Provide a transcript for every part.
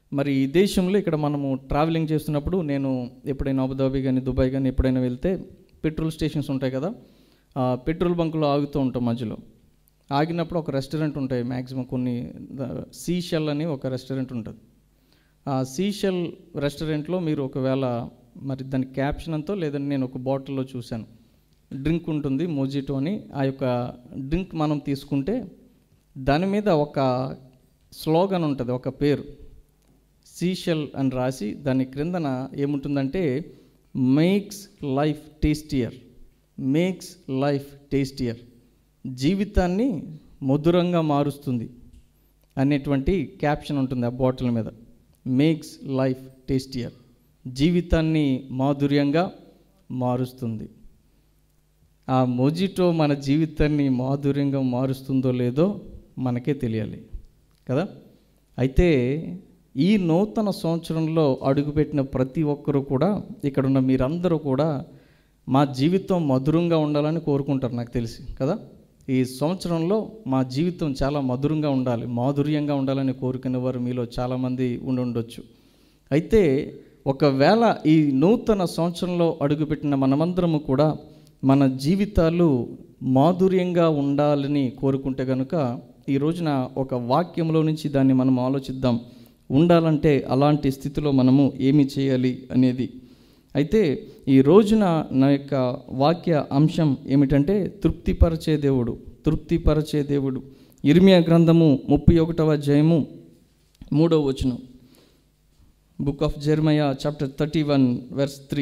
మరి ఈ దేశంలో ఇక్కడ మనము ట్రావెలింగ్ చేస్తున్నప్పుడు నేను ఎప్పుడైనా అబుదాబి కానీ దుబాయ్ కానీ ఎప్పుడైనా వెళ్తే పెట్రోల్ స్టేషన్స్ ఉంటాయి కదా ఆ పెట్రోల్ బంకులో ఆగుతూ ఉంటాం మధ్యలో ఆగినప్పుడు ఒక రెస్టారెంట్ ఉంటాయి మ్యాక్సిమం కొన్ని సీ షెల్ అని ఒక రెస్టారెంట్ ఉంటుంది ఆ సీషెల్ రెస్టారెంట్లో మీరు ఒకవేళ మరి దాని క్యాప్షన్ అంతో లేదంటే నేను ఒక బాటిల్లో చూశాను డ్రింక్ ఉంటుంది మోజిటో అని ఆ యొక్క డ్రింక్ మనం తీసుకుంటే దాని మీద ఒక స్లోగన్ ఉంటుంది ఒక పేరు సీషెల్ అని రాసి దాని క్రిందన ఏముంటుందంటే makes life tastier makes life tastier జీవితాన్ని మధురంగా మారుస్తుంది అనేటువంటి క్యాప్షన్ ఉంటుంది ఆ బాటిల్ మీద మేక్స్ లైఫ్ టేస్టియర్ జీవితాన్ని మాధుర్యంగా మారుస్తుంది ఆ మొజిటో మన జీవితాన్ని మాధుర్యంగా మారుస్తుందో లేదో మనకే తెలియాలి కదా అయితే ఈ నూతన సంవత్సరంలో అడుగుపెట్టిన ప్రతి ఒక్కరూ కూడా ఇక్కడున్న మీరందరూ కూడా మా జీవితం మధురంగా ఉండాలని కోరుకుంటారు నాకు తెలిసి కదా ఈ సంవత్సరంలో మా జీవితం చాలా మధురంగా ఉండాలి మాధుర్యంగా ఉండాలని కోరుకునే వారు మీలో చాలామంది ఉండి ఉండొచ్చు అయితే ఒకవేళ ఈ నూతన సంవత్సరంలో అడుగుపెట్టిన మనమందరము కూడా మన జీవితాలు మాధుర్యంగా ఉండాలని కోరుకుంటే కనుక ఈ రోజున ఒక వాక్యంలో నుంచి దాన్ని మనం ఆలోచిద్దాం ఉండాలంటే అలాంటి స్థితిలో మనము ఏమి చేయాలి అనేది అయితే ఈ రోజున నా యొక్క వాక్య అంశం ఏమిటంటే తృప్తిపరచే దేవుడు తృప్తిపరచే దేవుడు ఇర్మియా గ్రంథము ముప్పై ఒకటవ అధ్యాయము మూడవ వచనం book of Jeremiah chapter thirty one verse three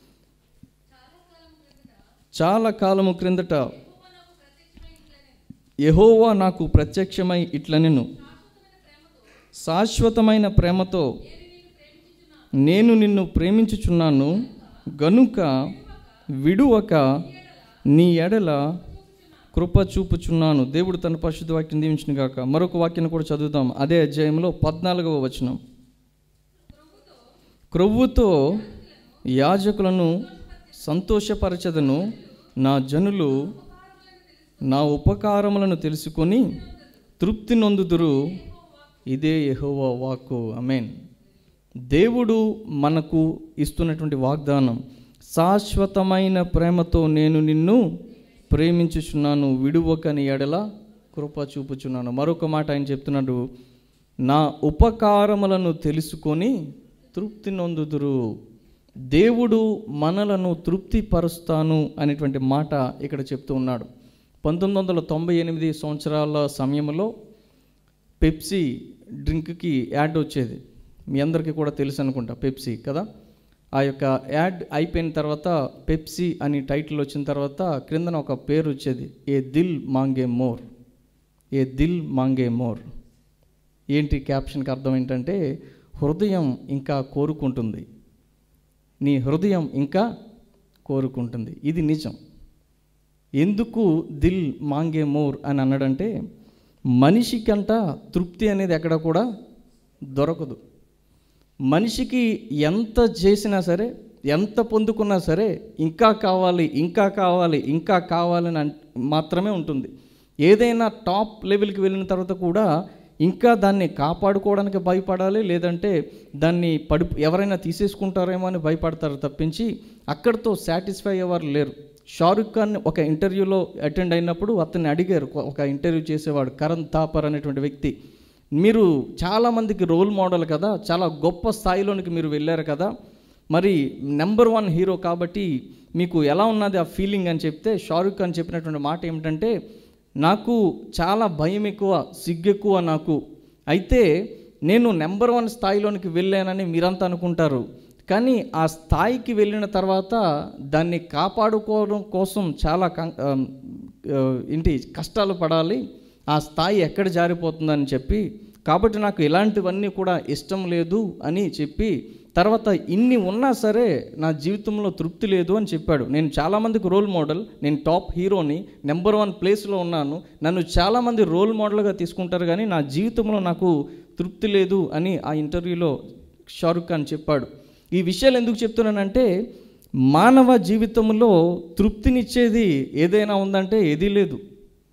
చాలా కాలము క్రిందట యహోవా నాకు ప్రత్యక్షమై ఇట్లనెను శాశ్వతమైన ప్రేమతో నేను నిన్ను ప్రేమించుచున్నాను గనుక విడువక నీ ఎడల కృప చూపుచున్నాను దేవుడు తన పరిశుద్ధ వాక్యం దీవించిన గాక మరొక వాక్యం కూడా చదువుతాం అదే అధ్యాయంలో పద్నాలుగవ వచనం క్రొవ్వుతో యాజకులను సంతోషపరచదను నా జనులు నా ఉపకారములను తెలుసుకొని తృప్తి నొందుదురు ఇదే యెహోవా వాక్కు అమేన్ దేవుడు మనకు ఇస్తున్నటువంటి వాగ్దానం శాశ్వతమైన ప్రేమతో నేను నిన్ను ప్రేమించుచున్నాను విడువకని ఎడల కృప చూపుచున్నాను మరొక మాట ఆయన చెప్తున్నాడు నా ఉపకారములను తెలుసుకొని తృప్తి నొందుదురు దేవుడు మనలను తృప్తిపరుస్తాను అనేటువంటి మాట ఇక్కడ చెప్తూ ఉన్నాడు పంతొమ్మిది వందల తొంభై ఎనిమిది సంవత్సరాల సమయంలో పెప్సీ డ్రింక్కి యాడ్ వచ్చేది మీ అందరికీ కూడా తెలుసు అనుకుంటా పెప్సీ కదా ఆ యొక్క యాడ్ అయిపోయిన తర్వాత పెప్సీ అని టైటిల్ వచ్చిన తర్వాత క్రిందన ఒక పేరు వచ్చేది ఏ దిల్ మాంగే మోర్ ఏ దిల్ మాంగే మోర్ ఏంటి క్యాప్షన్కి అర్థం ఏంటంటే హృదయం ఇంకా కోరుకుంటుంది నీ హృదయం ఇంకా కోరుకుంటుంది ఇది నిజం ఎందుకు దిల్ మాంగే మోర్ అని అన్నాడంటే మనిషికంట తృప్తి అనేది ఎక్కడ కూడా దొరకదు మనిషికి ఎంత చేసినా సరే ఎంత పొందుకున్నా సరే ఇంకా కావాలి ఇంకా కావాలి ఇంకా కావాలని అన్- మాత్రమే ఉంటుంది ఏదైనా టాప్ లెవెల్కి వెళ్ళిన తర్వాత కూడా ఇంకా దాన్ని కాపాడుకోవడానికి భయపడాలి లేదంటే దాన్ని పడి ఎవరైనా తీసేసుకుంటారేమో అని భయపడతారు తప్పించి అక్కడితో సాటిస్ఫై అయ్యేవారు లేరు షారుఖ్ ఖాన్ ఒక ఇంటర్వ్యూలో అటెండ్ అయినప్పుడు అతన్ని అడిగారు ఒక ఇంటర్వ్యూ చేసేవాడు కరణ్ థాపర్ అనేటువంటి వ్యక్తి మీరు చాలామందికి రోల్ మోడల్ కదా చాలా గొప్ప స్థాయిలోనికి మీరు వెళ్ళారు కదా మరి నెంబర్ వన్ హీరో కాబట్టి మీకు ఎలా ఉన్నది ఆ ఫీలింగ్ అని చెప్తే షారుఖ్ ఖాన్ చెప్పినటువంటి మాట ఏమిటంటే నాకు చాలా భయం ఎక్కువ సిగ్గు ఎక్కువ నాకు అయితే నేను నెంబర్ వన్ స్థాయిలోనికి వెళ్ళానని మీరంతా అనుకుంటారు కానీ ఆ స్థాయికి వెళ్ళిన తర్వాత దాన్ని కాపాడుకోవడం కోసం చాలా కం- ఆ, ఆ, ఏంటి కష్టాలు పడాలి ఆ స్థాయి ఎక్కడ జారిపోతుందని చెప్పి కాబట్టి నాకు ఇలాంటివన్నీ కూడా ఇష్టం లేదు అని చెప్పి తర్వాత ఇన్ని ఉన్నా సరే నా జీవితంలో తృప్తి లేదు అని చెప్పాడు నేను చాలామందికి రోల్ మోడల్ నేను టాప్ హీరోని నెంబర్ వన్ ప్లేస్లో ఉన్నాను నన్ను చాలామంది రోల్ మోడల్గా తీసుకుంటారు కానీ నా జీవితంలో నాకు తృప్తి లేదు అని ఆ ఇంటర్వ్యూలో షారుఖ్ ఖాన్ చెప్పాడు ఈ విషయాలు ఎందుకు చెప్తున్నానంటే మానవ జీవితంలో తృప్తినిచ్చేది ఏదైనా ఉందంటే ఏదీ లేదు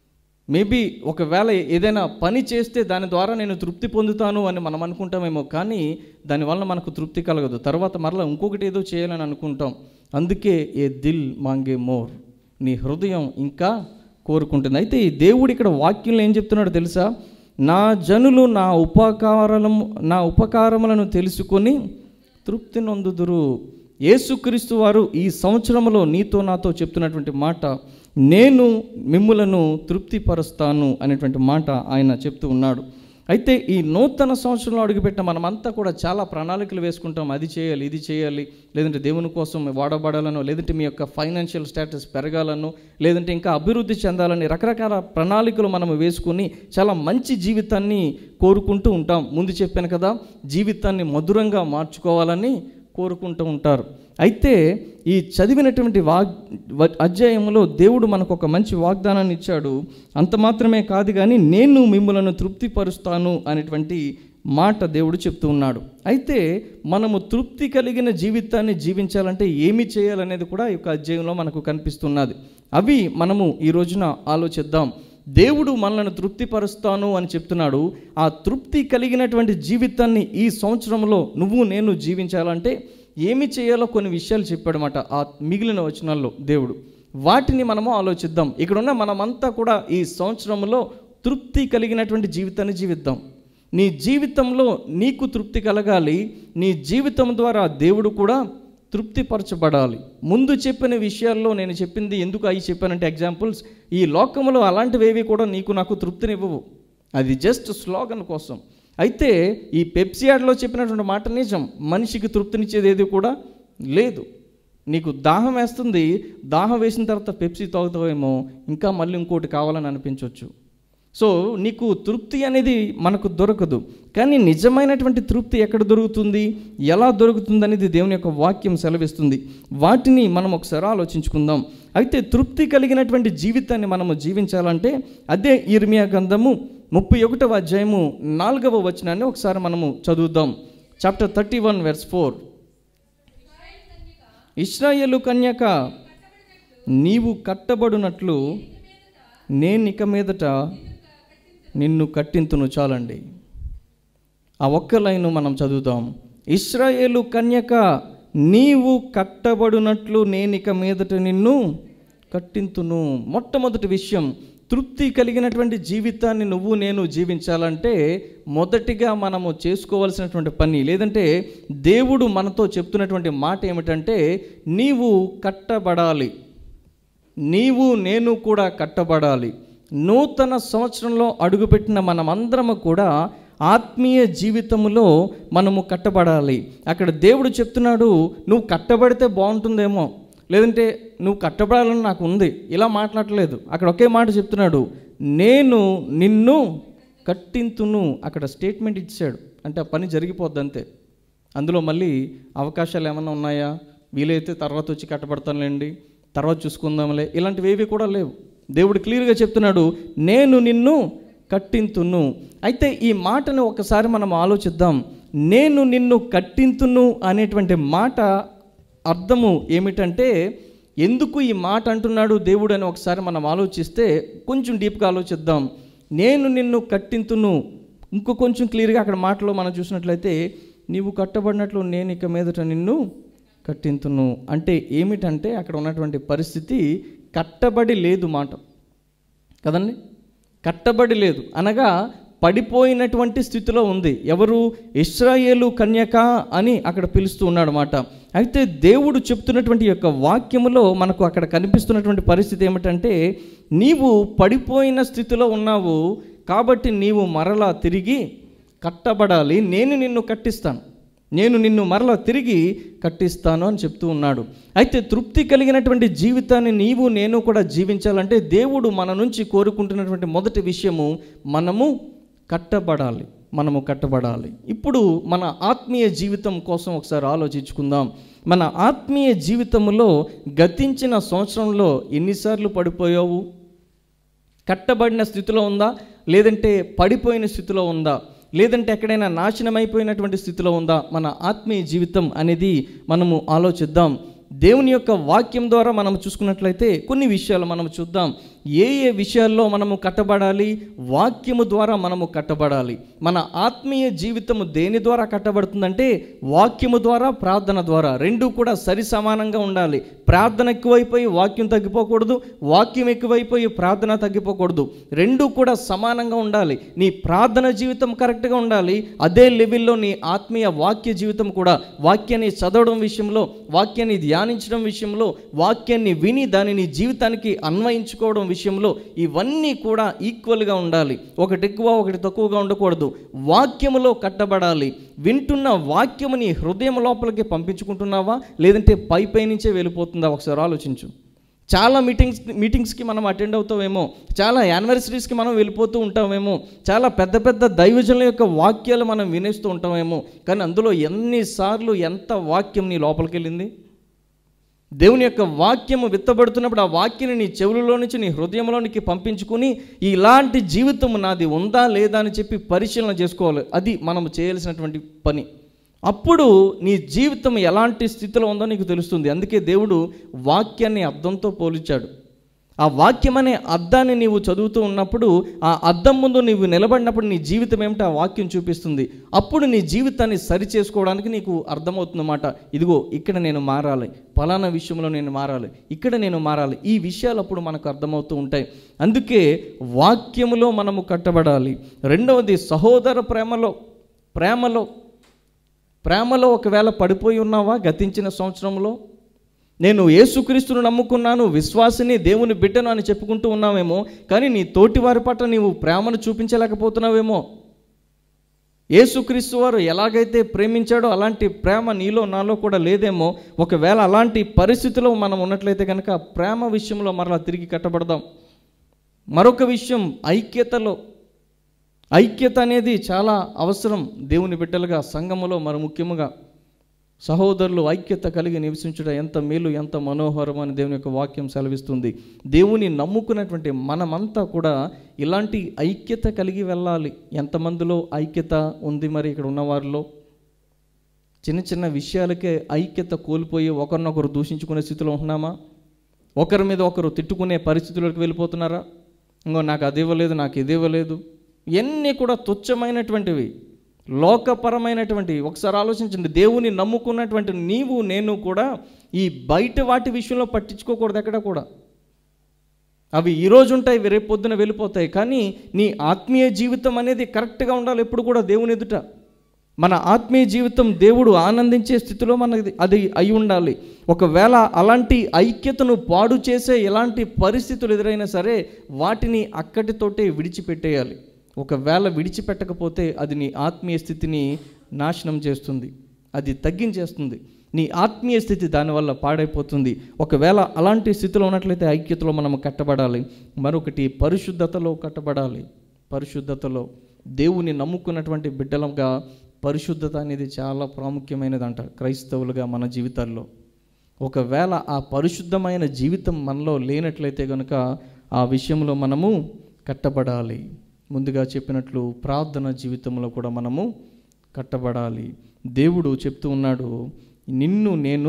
మేబీ ఒకవేళ ఏదైనా పని చేస్తే దాని ద్వారా నేను తృప్తి పొందుతాను అని మనం అనుకుంటామేమో కానీ దానివల్ల మనకు తృప్తి కలగదు తర్వాత మరలా ఇంకొకటి ఏదో చేయాలని అనుకుంటాం అందుకే ఏ దిల్ మాంగే మోర్ నీ హృదయం ఇంకా కోరుకుంటుంది అయితే ఈ దేవుడు ఇక్కడ వాక్యంలో ఏం చెప్తున్నాడో తెలుసా నా జనులు నా ఉపకారము నా ఉపకారములను తెలుసుకొని తృప్తి నొందుదురు యేసుక్రీస్తు వారు ఈ సంవత్సరంలో నీతో నాతో చెప్తున్నటువంటి మాట నేను మిమ్ములను తృప్తిపరుస్తాను అనేటువంటి మాట ఆయన చెప్తూ ఉన్నాడు అయితే ఈ నూతన సంవత్సరంలో అడుగుపెట్టిన మనమంతా కూడా చాలా ప్రణాళికలు వేసుకుంటాం అది చేయాలి ఇది చేయాలి లేదంటే దేవుని కోసం వాడబడాలనో లేదంటే మీ యొక్క ఫైనాన్షియల్ స్టేటస్ పెరగాలనో లేదంటే ఇంకా అభివృద్ధి చెందాలని రకరకాల ప్రణాళికలు మనం వేసుకుని చాలా మంచి జీవితాన్ని కోరుకుంటూ ఉంటాం ముందు చెప్పాను కదా జీవితాన్ని మధురంగా మార్చుకోవాలని కోరుకుంటూ ఉంటారు అయితే ఈ చదివినటువంటి వాగ్ వ- అధ్యాయంలో దేవుడు మనకు ఒక మంచి వాగ్దానాన్ని ఇచ్చాడు అంత మాత్రమే కాదు కానీ నేను మిమ్మలను తృప్తిపరుస్తాను అనేటువంటి మాట దేవుడు చెప్తూ ఉన్నాడు అయితే మనము తృప్తి కలిగిన జీవితాన్ని జీవించాలంటే ఏమి చేయాలనేది కూడా ఈ యొక్క అధ్యాయంలో మనకు కనిపిస్తున్నది అవి మనము ఈ రోజున ఆలోచిద్దాం దేవుడు మనల్ని తృప్తిపరుస్తాను అని చెప్తున్నాడు ఆ తృప్తి కలిగినటువంటి జీవితాన్ని ఈ సంవత్సరంలో నువ్వు నేను జీవించాలంటే ఏమి చేయాలో కొన్ని విషయాలు చెప్పాడనమాట ఆ మిగిలిన వచనాల్లో దేవుడు వాటిని మనము ఆలోచిద్దాం ఇక్కడున్న మనమంతా కూడా ఈ సంవత్సరంలో తృప్తి కలిగినటువంటి జీవితాన్ని జీవిద్దాం నీ జీవితంలో నీకు తృప్తి కలగాలి నీ జీవితం ద్వారా దేవుడు కూడా తృప్తిపరచబడాలి ముందు చెప్పిన విషయాల్లో నేను చెప్పింది ఎందుకు అవి చెప్పానంటే ఎగ్జాంపుల్స్ ఈ లోకంలో అలాంటివేవి కూడా నీకు నాకు తృప్తినివ్వవు అది జస్ట్ స్లోగన్ కోసం అయితే ఈ పెప్సీ యాడ్లో చెప్పినటువంటి మాట నిజం మనిషికి తృప్తినిచ్చేది ఏది కూడా లేదు నీకు దాహం వేస్తుంది దాహం వేసిన తర్వాత పెప్సీ తాగుతావేమో ఇంకా మళ్ళీ ఇంకోటి కావాలని అనిపించవచ్చు సో నీకు తృప్తి అనేది మనకు దొరకదు కానీ నిజమైనటువంటి తృప్తి ఎక్కడ దొరుకుతుంది ఎలా దొరుకుతుంది అనేది దేవుని యొక్క వాక్యం సెలవిస్తుంది వాటిని మనం ఒకసారి ఆలోచించుకుందాం అయితే తృప్తి కలిగినటువంటి జీవితాన్ని మనము జీవించాలంటే అదే ఇర్మియా గ్రంథము ముప్పై ఒకటవ అధ్యాయము నాలుగవ వచనాన్ని ఒకసారి మనము చదువుదాం chapter thirty one verse four ఇస్రాయేలు కన్యక నీవు కట్టబడినట్లు నేనిక మీదట నిన్ను కట్టింతును చాలండి ఆ ఒక్క లైను మనం చదువుతాం ఇస్రాయేలు కన్యక నీవు కట్టబడినట్లు నేనిక మీదట నిన్ను కట్టింతును మొట్టమొదటి విషయం తృప్తి కలిగినటువంటి జీవితాన్ని నువ్వు నేను జీవించాలంటే మొదటిగా మనము చేసుకోవాల్సినటువంటి పని లేదంటే దేవుడు మనతో చెప్తున్నటువంటి మాట ఏమిటంటే నీవు కట్టబడాలి నీవు నేను కూడా కట్టబడాలి నూతన సంవత్సరంలో అడుగుపెట్టిన మనమందరము కూడా ఆత్మీయ జీవితంలో మనము కట్టబడాలి అక్కడ దేవుడు చెప్తున్నాడు నువ్వు కట్టబడితే బాగుంటుందేమో లేదంటే నువ్వు కట్టబడాలని నాకు ఉంది ఇలా మాట్లాడలేదు అక్కడ ఒకే మాట చెప్తున్నాడు నేను నిన్ను కట్టింతును అక్కడ స్టేట్మెంట్ ఇచ్చాడు అంటే ఆ పని జరిగిపోద్ది అంతే అందులో మళ్ళీ అవకాశాలు ఏమైనా ఉన్నాయా వీలైతే తర్వాత వచ్చి కట్టబడతానులేండి తర్వాత చూసుకుందాంలే ఇలాంటివి ఏవి కూడా లేవు దేవుడు క్లియర్గా చెప్తున్నాడు నేను నిన్ను కట్టింతును అయితే ఈ మాటను ఒకసారి మనం ఆలోచిద్దాం నేను నిన్ను కట్టింతును అనేటువంటి మాట అర్థము ఏమిటంటే ఎందుకు ఈ మాట అంటున్నాడు దేవుడు అని ఒకసారి మనం ఆలోచిస్తే కొంచెం డీప్గా ఆలోచిద్దాం నేను నిన్ను కట్టింతును ఇంకో కొంచెం క్లియర్గా అక్కడ మాటలో మనం చూసినట్లయితే నీవు కట్టబడినట్లు నేను ఇక మీదట నిన్ను కట్టింతును అంటే ఏమిటంటే అక్కడ ఉన్నటువంటి పరిస్థితి కట్టబడి లేదు మాట కదండి కట్టబడి లేదు అనగా పడిపోయినటువంటి స్థితిలో ఉంది ఎవరు ఇస్రాయేలు కన్యక అని అక్కడ పిలుస్తూ ఉన్నాడు మాట అయితే దేవుడు చెప్తున్నటువంటి యొక్క వాక్యములో మనకు అక్కడ కనిపిస్తున్నటువంటి పరిస్థితి ఏమిటంటే నీవు పడిపోయిన స్థితిలో ఉన్నావు కాబట్టి నీవు మరలా తిరిగి కట్టబడాలి నేను నిన్ను కట్టిస్తాను నేను నిన్ను మరలా తిరిగి కట్టిస్తాను అని చెప్తూ ఉన్నాడు అయితే తృప్తి కలిగినటువంటి జీవితాన్ని నీవు నేను కూడా జీవించాలంటే దేవుడు మన నుంచి కోరుకుంటున్నటువంటి మొదటి విషయము మనము కట్టబడాలి మనము కట్టబడాలి ఇప్పుడు మన ఆత్మీయ జీవితం కోసం ఒకసారి ఆలోచించుకుందాం మన ఆత్మీయ జీవితంలో గతించిన సంవత్సరంలో ఎన్నిసార్లు పడిపోయావు కట్టబడిన స్థితిలో ఉందా లేదంటే పడిపోయిన స్థితిలో ఉందా లేదంటే ఎక్కడైనా నాశనమైపోయినటువంటి స్థితిలో ఉందా మన ఆత్మీయ జీవితం అనేది మనము ఆలోచిద్దాం దేవుని యొక్క వాక్యం ద్వారా మనం చూసుకున్నట్లయితే కొన్ని విషయాలు మనం చూద్దాం ఏ ఏ విషయాల్లో మనము కట్టబడాలి వాక్యము ద్వారా మనము కట్టబడాలి మన ఆత్మీయ జీవితము దేని ద్వారా కట్టబడుతుందంటే వాక్యము ద్వారా ప్రార్థన ద్వారా రెండు కూడా సరి సమానంగా ఉండాలి ప్రార్థన ఎక్కువైపోయి వాక్యం తగ్గిపోకూడదు వాక్యం ఎక్కువైపోయి ప్రార్థన తగ్గిపోకూడదు రెండు కూడా సమానంగా ఉండాలి నీ ప్రార్థన జీవితం కరెక్ట్గా ఉండాలి అదే లెవెల్లో నీ ఆత్మీయ వాక్య జీవితం కూడా వాక్యాన్ని చదవడం విషయంలో వాక్యాన్ని ధ్యానించడం విషయంలో వాక్యాన్ని విని దానిని జీవితానికి అన్వయించుకోవడం విషయంలో ఇవన్నీ కూడా ఈక్వల్గా ఉండాలి ఒకటి ఎక్కువ ఒకటి తక్కువగా ఉండకూడదు వాక్యములో కట్టబడాలి వింటున్న వాక్యము నీ హృదయం లోపలికి పంపించుకుంటున్నావా లేదంటే పై పై నుంచే వెళ్ళిపోతుందా ఒకసారి ఆలోచించు చాలా మీటింగ్స్ మీటింగ్స్కి మనం అటెండ్ అవుతామేమో చాలా యానివర్సరీస్కి మనం వెళ్ళిపోతూ ఉంటామేమో చాలా పెద్ద పెద్ద దైవజనుల యొక్క వాక్యాలు మనం వినేస్తూ ఉంటామేమో కానీ అందులో ఎన్నిసార్లు ఎంత వాక్యం నీ లోపలికి వెళ్ళింది దేవుని యొక్క వాక్యము విత్తబడుతున్నప్పుడు ఆ వాక్యాన్ని నీ చెవులలో నుంచి నీ హృదయంలోనికి పంపించుకుని ఇలాంటి జీవితం నాది ఉందా లేదా అని చెప్పి పరిశీలన చేసుకోవాలి అది మనం చేయాల్సినటువంటి పని అప్పుడు నీ జీవితం ఎలాంటి స్థితిలో ఉందో నీకు తెలుస్తుంది అందుకే దేవుడు వాక్యాన్ని అర్థంతో పోల్చాడు ఆ వాక్యం అనే అద్దాన్ని నీవు చదువుతూ ఉన్నప్పుడు ఆ అద్దం ముందు నీవు నిలబడినప్పుడు నీ జీవితం ఏమిటో ఆ వాక్యం చూపిస్తుంది అప్పుడు నీ జీవితాన్ని సరి చేసుకోవడానికి నీకు అర్థమవుతుందన్నమాట ఇదిగో ఇక్కడ నేను మారాలి ఫలానా విషయంలో నేను మారాలి ఇక్కడ నేను మారాలి ఈ విషయాలు అప్పుడు మనకు అర్థమవుతూ ఉంటాయి అందుకే వాక్యములో మనము కట్టబడాలి రెండవది సహోదర ప్రేమలో ప్రేమలో ప్రేమలో ఒకవేళ పడిపోయి ఉన్నావా గతించిన సంవత్సరంలో నేను యేసుక్రీస్తును నమ్ముకున్నాను విశ్వాసిని దేవుని బిడ్డను అని చెప్పుకుంటూ ఉన్నావేమో కానీ నీ తోటి వారి పట్ల నీవు ప్రేమను చూపించలేకపోతున్నావేమో యేసుక్రీస్తు వారు ఎలాగైతే ప్రేమించాడో అలాంటి ప్రేమ నీలో నాలో కూడా లేదేమో ఒకవేళ అలాంటి పరిస్థితిలో మనం ఉన్నట్లయితే కనుక ప్రేమ విషయంలో మరలా తిరిగి కట్టబడదాం మరొక విషయం ఐక్యతలో ఐక్యత అనేది చాలా అవసరం దేవుని బిడ్డలుగా సంఘములో మరి ముఖ్యముగా సహోదరులు ఐక్యత కలిగి నివసించుట ఎంత మేలు ఎంత మనోహరం అని దేవుని యొక్క వాక్యం సెలవిస్తుంది దేవుని నమ్ముకున్నటువంటి మనమంతా కూడా ఇలాంటి ఐక్యత కలిగి వెళ్ళాలి ఎంతమందిలో ఐక్యత ఉంది మరి ఇక్కడ ఉన్నవారిలో చిన్న చిన్న విషయాలకే ఐక్యత కోల్పోయి ఒకరినొకరు దూషించుకునే స్థితిలో ఉంటున్నామా ఒకరి మీద ఒకరు తిట్టుకునే పరిస్థితుల్లోకి వెళ్ళిపోతున్నారా ఇంకో నాకు అది ఇవ్వలేదు నాకు ఇది ఇవ్వలేదు ఇవన్నీ కూడా తుచ్చమైనటువంటివి లోకపరమైనటువంటివి ఒకసారి ఆలోచించండి దేవుని నమ్ముకున్నటువంటి నీవు నేను కూడా ఈ బయట వాటి విషయంలో పట్టించుకోకూడదు ఎక్కడ కూడా అవి ఈరోజు ఉంటాయి ఇవి రేపు పొద్దున వెళ్ళిపోతాయి కానీ నీ ఆత్మీయ జీవితం అనేది కరెక్ట్గా ఉండాలి ఎప్పుడు కూడా దేవుని ఎదుట మన ఆత్మీయ జీవితం దేవుడు ఆనందించే స్థితిలో మనది అది అయి ఉండాలి ఒకవేళ అలాంటి ఐక్యతను పాడు చేసే ఎలాంటి పరిస్థితులు ఎదురైనా సరే వాటిని అక్కడితోటే విడిచిపెట్టేయాలి ఒకవేళ విడిచిపెట్టకపోతే అది నీ ఆత్మీయ స్థితిని నాశనం చేస్తుంది అది తగ్గించేస్తుంది నీ ఆత్మీయ స్థితి దానివల్ల పాడైపోతుంది ఒకవేళ అలాంటి స్థితిలో ఉన్నట్లయితే ఐక్యతలో మనం కట్టబడాలి మరొకటి పరిశుద్ధతలో కట్టబడాలి పరిశుద్ధతలో దేవుని నమ్ముకున్నటువంటి బిడ్డలుగా పరిశుద్ధత అనేది చాలా ప్రాముఖ్యమైనదంట క్రైస్తవులుగా మన జీవితాల్లో ఒకవేళ ఆ పరిశుద్ధమైన జీవితం మనలో లేనట్లయితే కనుక ఆ విషయంలో మనము కట్టబడాలి ముందుగా చెప్పినట్లు ప్రార్థన జీవితంలో కూడా మనము కట్టబడాలి దేవుడు చెప్తూ ఉన్నాడు నిన్ను నేను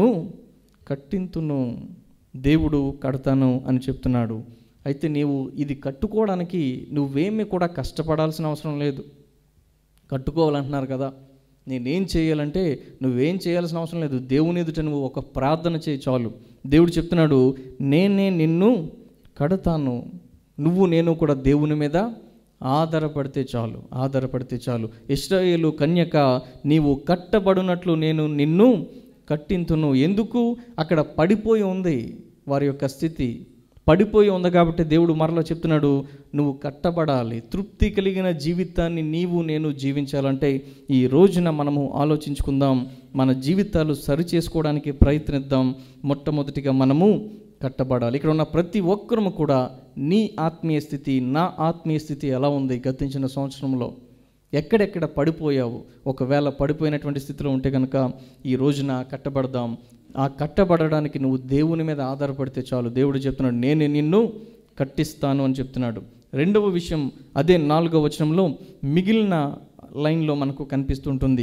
కట్టింతును దేవుడు కడతాను అని చెప్తున్నాడు అయితే నీవు ఇది కట్టుకోవడానికి నువ్వేమీ కూడా కష్టపడాల్సిన అవసరం లేదు కట్టుకోవాలంటున్నారు కదా నేనేం చేయాలంటే నువ్వేం చేయాల్సిన అవసరం లేదు దేవుని ఎదుట నువ్వు ఒక ప్రార్థన చేయి చాలు దేవుడు చెప్తున్నాడు నేనే నిన్ను కడతాను నువ్వు నేను కూడా దేవుని మీద ఆధారపడితే చాలు ఆధారపడితే చాలు ఇస్రాయేలు కన్యక నీవు కట్టబడినట్లు నేను నిన్ను కట్టింతును ఎందుకు అక్కడ పడిపోయి ఉంది వారి యొక్క స్థితి పడిపోయి ఉంది కాబట్టి దేవుడు మరలా చెప్తున్నాడు నువ్వు కట్టబడాలి తృప్తి కలిగిన జీవితాన్ని నీవు నేను జీవించాలంటే ఈ రోజున మనము ఆలోచించుకుందాం మన జీవితాలు సరి చేసుకోవడానికి ప్రయత్నిద్దాం మొట్టమొదటిగా మనము కట్టబడాలి ఇక్కడ ఉన్న ప్రతి ఒక్కరము కూడా నీ ఆత్మీయ స్థితి నా ఆత్మీయ స్థితి ఎలా ఉంది గతించిన సంవత్సరంలో ఎక్కడెక్కడ పడిపోయావు ఒకవేళ పడిపోయినటువంటి స్థితిలో ఉంటే కనుక ఈ రోజున కట్టబడదాం ఆ కట్టబడడానికి నువ్వు దేవుని మీద ఆధారపడితే చాలు దేవుడు చెప్తున్నాడు నేను నిన్ను కట్టిస్తాను అని చెప్తున్నాడు రెండవ విషయం అదే నాలుగవ వచనంలో మిగిలిన లైన్లో మనకు కనిపిస్తుంటుంది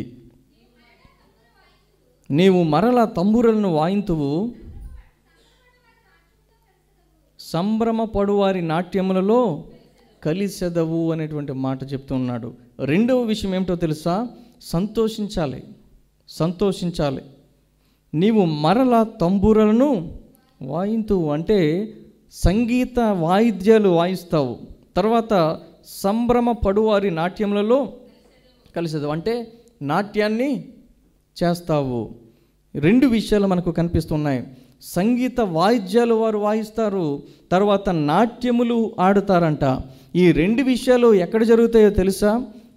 నీవు మరల తంబురలను వాయింతువు సంభ్రమపడు వారి నాట్యములలో కలిసెదవు అనేటువంటి మాట చెప్తున్నాడు రెండవ విషయం ఏమిటో తెలుసా సంతోషించాలి సంతోషించాలి నీవు మరల తంబూరలను వాయింతు అంటే సంగీత వాయిద్యాలు వాయిస్తావు తర్వాత సంభ్రమ పడువారి నాట్యములలో కలిసేది అంటే నాట్యాన్ని చేస్తావు రెండు విషయాలు మనకు కనిపిస్తున్నాయి సంగీత వాయిద్యాలు వారు వాయిస్తారు తర్వాత నాట్యములు ఆడుతారంట ఈ రెండు విషయాలు ఎక్కడ జరుగుతాయో తెలుసా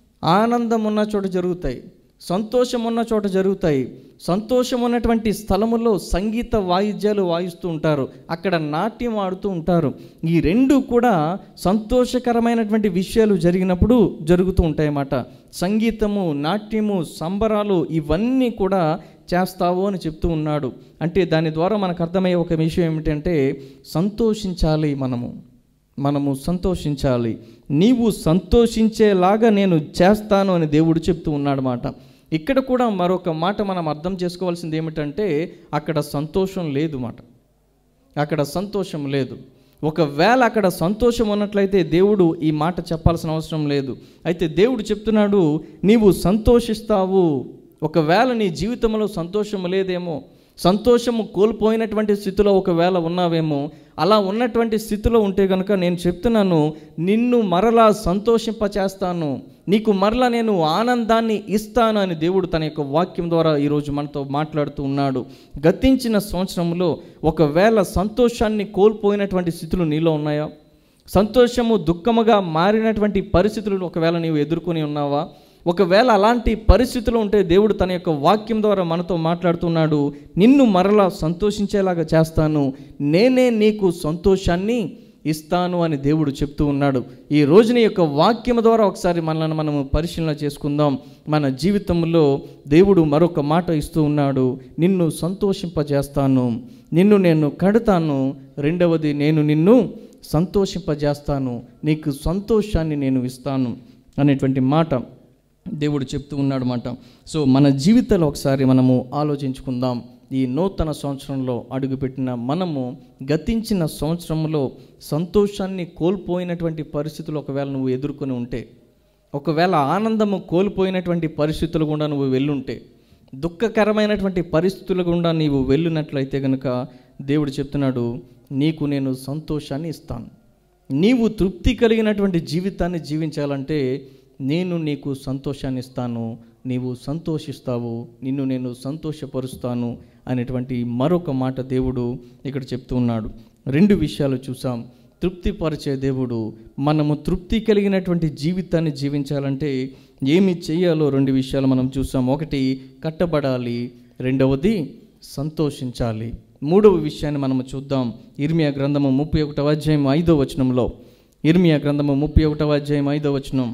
ఆనందం ఉన్న చోట జరుగుతాయి సంతోషం ఉన్న చోట జరుగుతాయి సంతోషం ఉన్నటువంటి స్థలములో సంగీత వాయిద్యాలు వాయిస్తూ ఉంటారు అక్కడ నాట్యం ఆడుతూ ఉంటారు ఈ రెండు కూడా సంతోషకరమైనటువంటి విషయాలు జరిగినప్పుడు జరుగుతూ ఉంటాయన్నమాట సంగీతము నాట్యము సంబరాలు ఇవన్నీ కూడా చేస్తావు అని చెప్తూ ఉన్నాడు అంటే దాని ద్వారా మనకు అర్థమయ్యే ఒక విషయం ఏమిటంటే సంతోషించాలి మనము మనము సంతోషించాలి నీవు సంతోషించేలాగా నేను చేస్తాను అని దేవుడు చెప్తూ ఉన్నాడు మాట ఇక్కడ కూడా మరొక మాట మనం అర్థం చేసుకోవాల్సింది ఏమిటంటే అక్కడ సంతోషం లేదు మాట అక్కడ సంతోషం లేదు ఒకవేళ అక్కడ సంతోషం ఉన్నట్లయితే దేవుడు ఈ మాట చెప్పాల్సిన అవసరం లేదు అయితే దేవుడు చెప్తున్నాడు నీవు సంతోషిస్తావు ఒకవేళ నీ జీవితంలో సంతోషం లేదేమో సంతోషము కోల్పోయినటువంటి స్థితిలో ఒకవేళ ఉన్నావేమో అలా ఉన్నటువంటి స్థితిలో ఉంటే కనుక నేను చెప్తున్నాను నిన్ను మరలా సంతోషింపచేస్తాను నీకు మరలా నేను ఆనందాన్ని ఇస్తాను అని దేవుడు తన యొక్క వాక్యం ద్వారా ఈరోజు మనతో మాట్లాడుతూ ఉన్నాడు గతించిన సంవత్సరంలో ఒకవేళ సంతోషాన్ని కోల్పోయినటువంటి స్థితులు నీలో ఉన్నాయా సంతోషము దుఃఖముగా మారినటువంటి పరిస్థితులు ఒకవేళ నీవు ఎదుర్కొని ఉన్నావా ఒకవేళ అలాంటి పరిస్థితులు ఉంటే దేవుడు తన యొక్క వాక్యం ద్వారా మనతో మాట్లాడుతున్నాడు నిన్ను మరలా సంతోషించేలాగా చేస్తాను నేనే నీకు సంతోషాన్ని ఇస్తాను అని దేవుడు చెప్తూ ఉన్నాడు ఈ రోజుని యొక్క వాక్యం ద్వారా ఒకసారి మనల్ని మనము పరిశీలన చేసుకుందాం మన జీవితంలో దేవుడు మరొక మాట ఇస్తూ ఉన్నాడు నిన్ను సంతోషింపజేస్తాను నిన్ను నేను కడతాను రెండవది నేను నిన్ను సంతోషింపజేస్తాను నీకు సంతోషాన్ని నేను ఇస్తాను అనేటువంటి మాట దేవుడు చెప్తూ ఉన్నాడు మాట సో మన జీవితాలు ఒకసారి మనము ఆలోచించుకుందాం ఈ నూతన సంవత్సరంలో అడుగుపెట్టిన మనము గతించిన సంవత్సరంలో సంతోషాన్ని కోల్పోయినటువంటి పరిస్థితులు ఒకవేళ నువ్వు ఎదుర్కొని ఉంటే ఒకవేళ ఆనందము కోల్పోయినటువంటి పరిస్థితులు కూడా నువ్వు వెళ్ళుంటే దుఃఖకరమైనటువంటి పరిస్థితులు గుండా నీవు వెళ్ళినట్లయితే కనుక దేవుడు చెప్తున్నాడు నీకు నేను సంతోషాన్ని ఇస్తాను నీవు తృప్తి కలిగినటువంటి జీవితాన్ని జీవించాలంటే నేను నీకు సంతోషాన్ని ఇస్తాను నీవు సంతోషిస్తావు నిన్ను నేను సంతోషపరుస్తాను అనేటువంటి మరొక మాట దేవుడు ఇక్కడ చెప్తూ ఉన్నాడు రెండు విషయాలు చూసాం తృప్తిపరిచే దేవుడు మనము తృప్తి కలిగినటువంటి జీవితాన్ని జీవించాలంటే ఏమి చేయాలో రెండు విషయాలు మనం చూసాం ఒకటి కట్టబడాలి రెండవది సంతోషించాలి మూడవ విషయాన్ని మనము చూద్దాం ఇర్మియా గ్రంథము ముప్పై ఒకటవ అధ్యాయం ఐదో వచనంలో ఇర్మియా గ్రంథము ముప్పై ఒకటవ అధ్యాయం ఐదో వచనం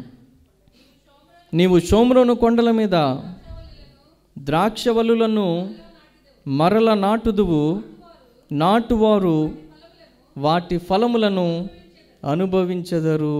నీవు షోమ్రోను కొండల మీద ద్రాక్షవల్లులను మరల నాటుదువు నాటువారు వాటి ఫలములను అనుభవించెదరు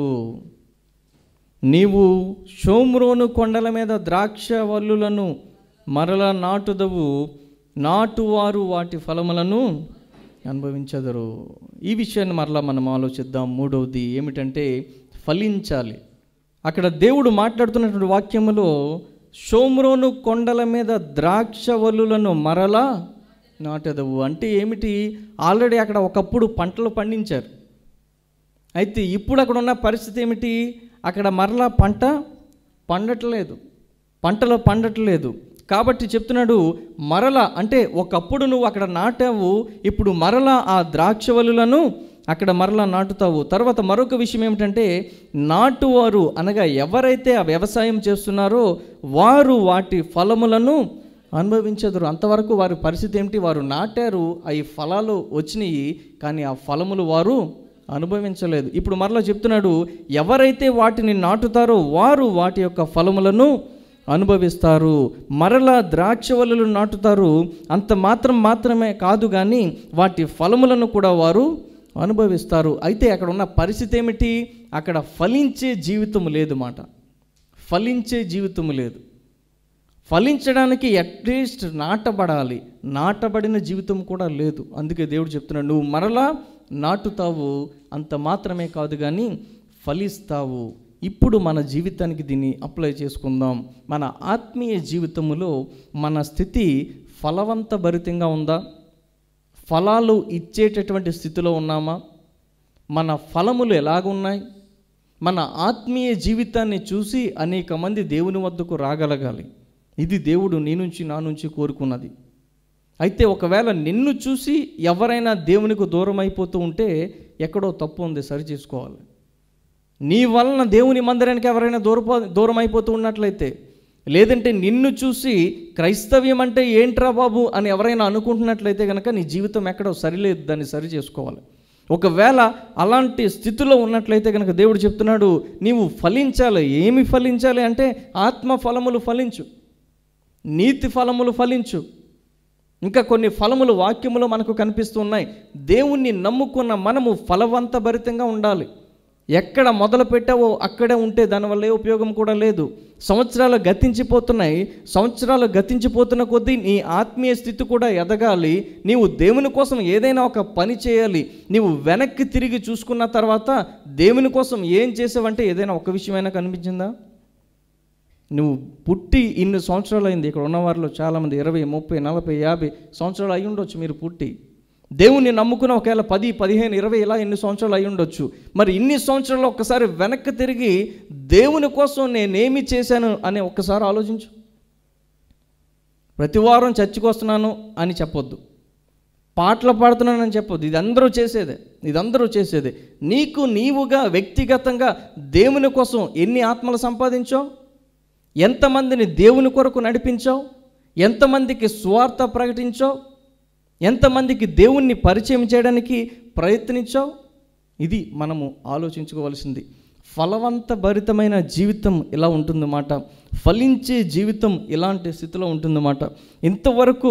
నీవు షోమ్రోను కొండల మీద ద్రాక్ష వల్లులను మరల నాటుదవు నాటువారు వాటి ఫలములను అనుభవించెదరు ఈ విషయాన్ని మరలా మనం ఆలోచిద్దాం మూడవది ఏమిటంటే ఫలించాలి అక్కడ దేవుడు మాట్లాడుతున్నటువంటి వాక్యములో షోమ్రోను కొండల మీద ద్రాక్ష వల్లులను మరలా నాటెదవు అంటే ఏమిటి ఆల్రెడీ అక్కడ ఒకప్పుడు పంటలు పండించారు అయితే ఇప్పుడు అక్కడ ఉన్న పరిస్థితి ఏమిటి అక్కడ మరలా పంట పండట్లేదు పంటలు పండట్లేదు కాబట్టి చెప్తున్నాడు మరల అంటే ఒకప్పుడు నువ్వు అక్కడ నాటావు ఇప్పుడు మరల ఆ ద్రాక్షవల్లులను అక్కడ మరలా నాటుతావు తర్వాత మరొక విషయం ఏమిటంటే నాటువారు అనగా ఎవరైతే ఆ వ్యవసాయం చేస్తున్నారో వారు వాటి ఫలములను అనుభవించదురు అంతవరకు వారి పరిస్థితి ఏమిటి వారు నాటారు అవి ఫలాలు వచ్చినాయి కానీ ఆ ఫలములు వారు అనుభవించలేదు ఇప్పుడు మరలా చెప్తున్నాడు ఎవరైతే వాటిని నాటుతారో వారు వాటి యొక్క ఫలములను అనుభవిస్తారు మరలా ద్రాక్షవల్లులు నాటుతారు అంత మాత్రం మాత్రమే కాదు కానీ వాటి ఫలములను కూడా వారు అనుభవిస్తారు అయితే అక్కడ ఉన్న పరిస్థితి ఏమిటి అక్కడ ఫలించే జీవితం లేదు మాట ఫలించే జీవితం లేదు ఫలించడానికి అట్లీస్ట్ నాటబడాలి నాటబడిన జీవితం కూడా లేదు అందుకే దేవుడు చెప్తున్నాడు నువ్వు మరలా నాటుతావు అంత మాత్రమే కాదు కానీ ఫలిస్తావు ఇప్పుడు మన జీవితానికి దీన్ని అప్లై చేసుకుందాం మన ఆత్మీయ జీవితంలో మన స్థితి ఫలవంతభరితంగా ఉందా ఫలాలు ఇచ్చేటటువంటి స్థితిలో ఉన్నామా మన ఫలములు ఎలాగున్నాయి మన ఆత్మీయ జీవితాన్ని చూసి అనేక మంది దేవుని వద్దకు రాగలగాలి ఇది దేవుడు నీ నుంచి నా నుంచి కోరుకున్నది అయితే ఒకవేళ నిన్ను చూసి ఎవరైనా దేవునికి దూరం అయిపోతూ ఉంటే ఎక్కడో తప్పు ఉంది సరి చేసుకోవాలి నీ వలన దేవుని మందిరానికి ఎవరైనా దూరపో దూరం అయిపోతూ ఉన్నట్లయితే లేదంటే నిన్ను చూసి క్రైస్తవ్యం అంటే ఏంట్రా బాబు అని ఎవరైనా అనుకుంటున్నట్లయితే కనుక నీ జీవితం ఎక్కడో సరిలేదు దాన్ని సరి చేసుకోవాలి ఒకవేళ అలాంటి స్థితిలో ఉన్నట్లయితే కనుక దేవుడు చెప్తున్నాడు నీవు ఫలించాలి ఏమి ఫలించాలి అంటే ఆత్మ ఫలములు ఫలించు నీతి ఫలములు ఫలించు ఇంకా కొన్ని ఫలములు వాక్యములు మనకు కనిపిస్తున్నాయి దేవుణ్ణి నమ్ముకున్న మనము ఫలవంతభరితంగా ఉండాలి ఎక్కడ మొదలు పెట్టావో అక్కడే ఉంటే దానివల్ల ఏ ఉపయోగం కూడా లేదు సంవత్సరాలు గతించిపోతున్నాయి సంవత్సరాలు గతించిపోతున్న కొద్దీ నీ ఆత్మీయ స్థితి కూడా ఎదగాలి నీవు దేవుని కోసం ఏదైనా ఒక పని చేయాలి నీవు వెనక్కి తిరిగి చూసుకున్న తర్వాత దేవుని కోసం ఏం చేసావంటే ఏదైనా ఒక విషయమైనా కనిపించిందా నువ్వు పుట్టి ఇన్ని సంవత్సరాలు అయింది ఇక్కడ ఉన్నవారిలో చాలామంది ఇరవై ముప్పై నలభై యాభై సంవత్సరాలు అయి ఉండొచ్చు మీరు పుట్టి దేవుణ్ణి నమ్ముకున్న ఒకవేళ పది పదిహేను ఇరవై ఇలా ఎన్ని సంవత్సరాలు అయి ఉండొచ్చు మరి ఇన్ని సంవత్సరాలు ఒక్కసారి వెనక్కి తిరిగి దేవుని కోసం నేనేమి చేశాను అని ఒక్కసారి ఆలోచించు ప్రతి వారం చర్చికి వస్తున్నాను అని చెప్పొద్దు పాటలు పాడుతున్నానని చెప్పొద్దు ఇది అందరూ చేసేదే ఇది అందరూ చేసేదే నీకు నీవుగా వ్యక్తిగతంగా దేవుని కోసం ఎన్ని ఆత్మలు సంపాదించావు ఎంతమందిని దేవుని కొరకు నడిపించావు ఎంతమందికి స్వార్థ ప్రకటించావు ఎంతమందికి దేవుణ్ణి పరిచయం చేయడానికి ప్రయత్నించావు ఇది మనము ఆలోచించుకోవాల్సింది ఫలవంత భరితమైన జీవితం ఇలా ఉంటుందన్నమాట ఫలించే జీవితం ఇలాంటి స్థితిలో ఉంటుందన్నమాట ఇంతవరకు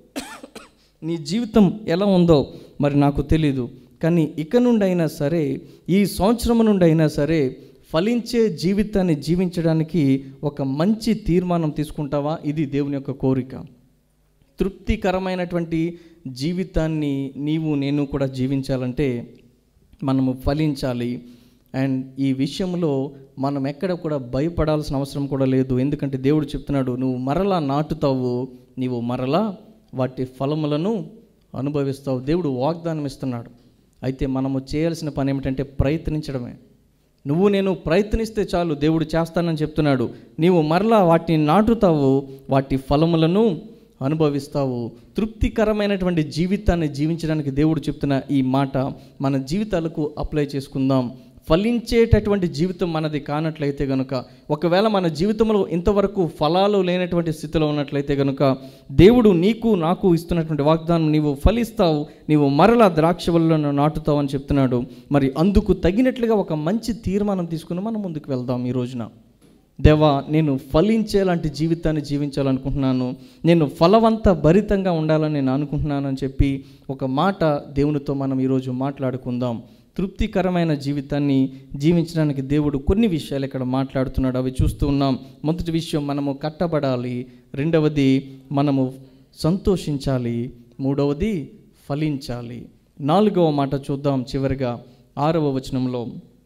నీ జీవితం ఎలా ఉందో మరి నాకు తెలీదు కానీ ఇక నుండి అయినా సరే ఈ సంవత్సరం నుండి అయినా సరే ఫలించే జీవితాన్ని జీవించడానికి ఒక మంచి తీర్మానం తీసుకుంటావా ఇది దేవుని యొక్క కోరిక తృప్తికరమైనటువంటి జీవితాన్ని నీవు నేను కూడా జీవించాలంటే మనము ఫలించాలి అండ్ ఈ విషయంలో మనం ఎక్కడ కూడా భయపడాల్సిన అవసరం కూడా లేదు ఎందుకంటే దేవుడు చెప్తున్నాడు నువ్వు మరలా నాటుతావు నీవు మరలా వాటి ఫలములను అనుభవిస్తావు దేవుడు వాగ్దానం ఇస్తున్నాడు అయితే మనము చేయాల్సిన పని ఏమిటంటే ప్రయత్నించడమే నువ్వు నేను ప్రయత్నిస్తే చాలు దేవుడు చేస్తానని చెప్తున్నాడు నీవు మరలా వాటిని నాటుతావు వాటి ఫలములను అనుభవిస్తావు తృప్తికరమైనటువంటి జీవితాన్ని జీవించడానికి దేవుడు చెప్తున్న ఈ మాట మన జీవితాలకు అప్లై చేసుకుందాం ఫలించేటటువంటి జీవితం మనది కానట్లయితే గనుక ఒకవేళ మన జీవితంలో ఇంతవరకు ఫలాలు లేనటువంటి స్థితిలో ఉన్నట్లయితే గనుక దేవుడు నీకు నాకు ఇస్తున్నటువంటి వాగ్దానం నీవు ఫలిస్తావు నీవు మరలా ద్రాక్ష వల్లను నాటుతావు అని చెప్తున్నాడు మరి అందుకు తగినట్లుగా ఒక మంచి తీర్మానం తీసుకుని మనం ముందుకు వెళ్దాం ఈ రోజున దేవా నేను ఫలించేలాంటి జీవితాన్ని జీవించాలనుకుంటున్నాను నేను ఫలవంత భరితంగా ఉండాలని నేను అనుకుంటున్నాను అని చెప్పి ఒక మాట దేవునితో మనం ఈరోజు మాట్లాడుకుందాం తృప్తికరమైన జీవితాన్ని జీవించడానికి దేవుడు కొన్ని విషయాలు ఇక్కడ మాట్లాడుతున్నాడు అవి చూస్తూ ఉన్నాం మొదటి విషయం మనము కట్టబడాలి రెండవది మనము సంతోషించాలి మూడవది ఫలించాలి నాలుగవ మాట చూద్దాం చివరిగా ఆరవ వచనంలో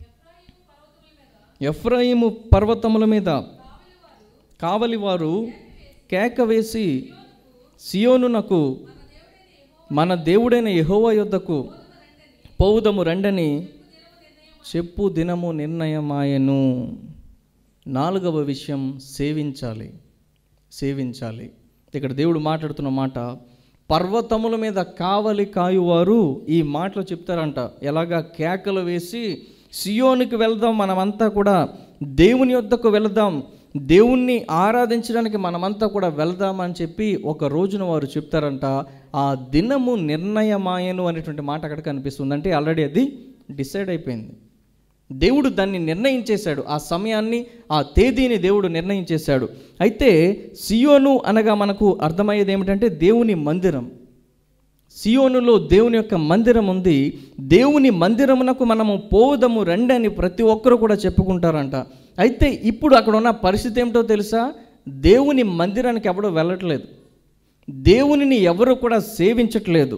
ఎఫ్రాయిము పర్వతముల మీద కావలివారు కేక వేసి సియోనునకు మన దేవుడైన యెహోవా యొద్దకు పౌదము రండని చెప్పు దినము నిర్ణయమాయను నాలుగవ విషయం సేవించాలి సేవించాలి ఇక్కడ దేవుడు మాట్లాడుతున్న మాట పర్వతముల మీద కావలి కాయువారు ఈ మాటలు చెప్తారంట ఎలాగా కేకలు వేసి సియోనికి వెళ్దాం మనమంతా కూడా దేవుని యొద్దకు వెళదాం దేవుణ్ణి ఆరాధించడానికి మనమంతా కూడా వెళ్దామని చెప్పి ఒక రోజున వారు చెప్తారంట ఆ దినము నిర్ణయమాయను అనేటువంటి మాట అక్కడ కనిపిస్తుంది అంటే ఆల్రెడీ అది డిసైడ్ అయిపోయింది దేవుడు దాన్ని నిర్ణయించేశాడు ఆ సమయాన్ని ఆ తేదీని దేవుడు నిర్ణయించేశాడు అయితే సియోను అనగా మనకు అర్థమయ్యేది ఏమిటంటే దేవుని మందిరం సియోనులో దేవుని యొక్క మందిరం ఉంది దేవుని మందిరమునకు మనము పోదము రండి అని ప్రతి ఒక్కరు కూడా చెప్పుకుంటారంట అయితే ఇప్పుడు అక్కడ ఉన్న పరిస్థితి ఏమిటో తెలుసా దేవుని మందిరానికి ఎవడో వెళ్ళట్లేదు దేవునిని ఎవరు కూడా సేవించట్లేదు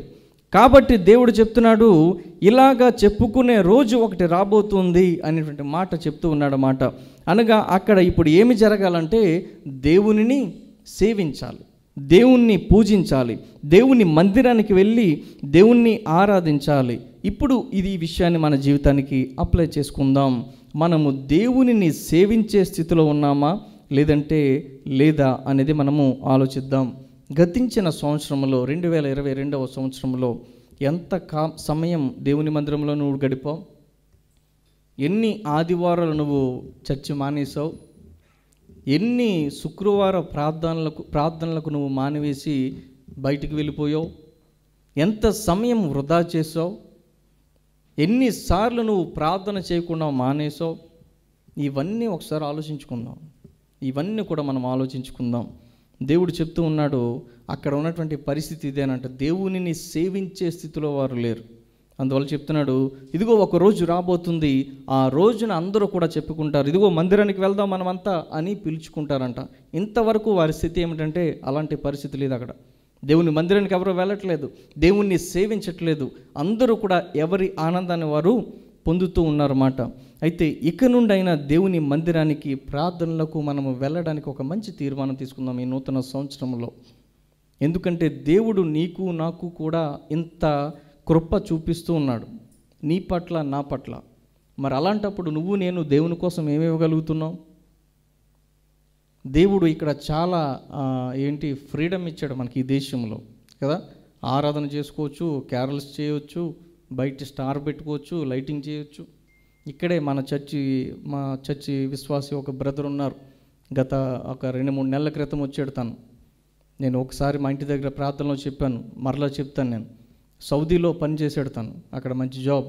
కాబట్టి దేవుడు చెప్తున్నాడు ఇలాగా చెప్పుకునే రోజు ఒకటి రాబోతుంది అనేటువంటి మాట చెప్తూ ఉన్నాడు మాట అనగా అక్కడ ఇప్పుడు ఏమి జరగాలంటే దేవునిని సేవించాలి దేవుణ్ణి పూజించాలి దేవుని మందిరానికి వెళ్ళి దేవుణ్ణి ఆరాధించాలి ఇప్పుడు ఇది ఈ విషయాన్ని మన జీవితానికి అప్లై చేసుకుందాం మనము దేవునిని సేవించే స్థితిలో ఉన్నామా లేదంటే లేదా అనేది మనము ఆలోచిద్దాం గతించిన సంవత్సరంలో రెండు వేల ఇరవై రెండవ సంవత్సరంలో ఎంత కా సమయం దేవుని మందిరంలో నువ్వు గడిపావు ఎన్ని ఆదివారాలు నువ్వు చర్చి మానేసావు ఎన్ని శుక్రవార ప్రార్థనలకు ప్రార్థనలకు నువ్వు మానివేసి బయటికి వెళ్ళిపోయావు ఎంత సమయం వృధా చేసావు ఎన్నిసార్లు నువ్వు ప్రార్థన చేయకుండా మానేసావు ఇవన్నీ ఒకసారి ఆలోచించుకుందాం ఇవన్నీ కూడా మనం ఆలోచించుకుందాం దేవుడు చెప్తూ ఉన్నాడు అక్కడ ఉన్నటువంటి పరిస్థితి ఇదేనంట దేవునిని సేవించే స్థితిలో వారు లేరు అందువల్ల చెప్తున్నాడు ఇదిగో ఒక రోజు రాబోతుంది ఆ రోజున అందరూ కూడా చెప్పుకుంటారు ఇదిగో మందిరానికి వెళ్దాం మనమంతా అని పిలుచుకుంటారంట ఇంతవరకు వారి స్థితి ఏమిటంటే అలాంటి పరిస్థితి లేదు అక్కడ దేవుని మందిరానికి ఎవరు వెళ్ళట్లేదు దేవుణ్ణి సేవించట్లేదు అందరూ కూడా ఎవరి ఆనందాన్ని వారు పొందుతూ ఉన్నారన్నమాట అయితే ఇక నుండి అయినా దేవుని మందిరానికి ప్రార్థనలకు మనము వెళ్ళడానికి ఒక మంచి తీర్మానం తీసుకుందాం ఈ నూతన సంవత్సరంలో ఎందుకంటే దేవుడు నీకు నాకు కూడా ఇంత కృప చూపిస్తూ ఉన్నాడు నీ పట్ల నా పట్ల మరి అలాంటప్పుడు నువ్వు నేను దేవుని కోసం ఏమి ఇవ్వగలుగుతున్నావు దేవుడు ఇక్కడ చాలా ఆ, ఏంటి ఫ్రీడమ్ ఇచ్చాడు మనకి ఈ దేశంలో కదా ఆరాధన చేసుకోవచ్చు క్యారల్స్ చేయవచ్చు బయట స్టార్ పెట్టుకోవచ్చు లైటింగ్ చేయొచ్చు ఇక్కడే మన చర్చి మా చర్చి విశ్వాసి ఒక బ్రదర్ ఉన్నారు గత ఒక రెండు మూడు నెలల క్రితం వచ్చాడు తను నేను ఒకసారి మా ఇంటి దగ్గర ప్రార్థనలో చెప్పాను మరలా చెప్తాను నేను సౌదీలో పనిచేసాడు తను అక్కడ మంచి జాబ్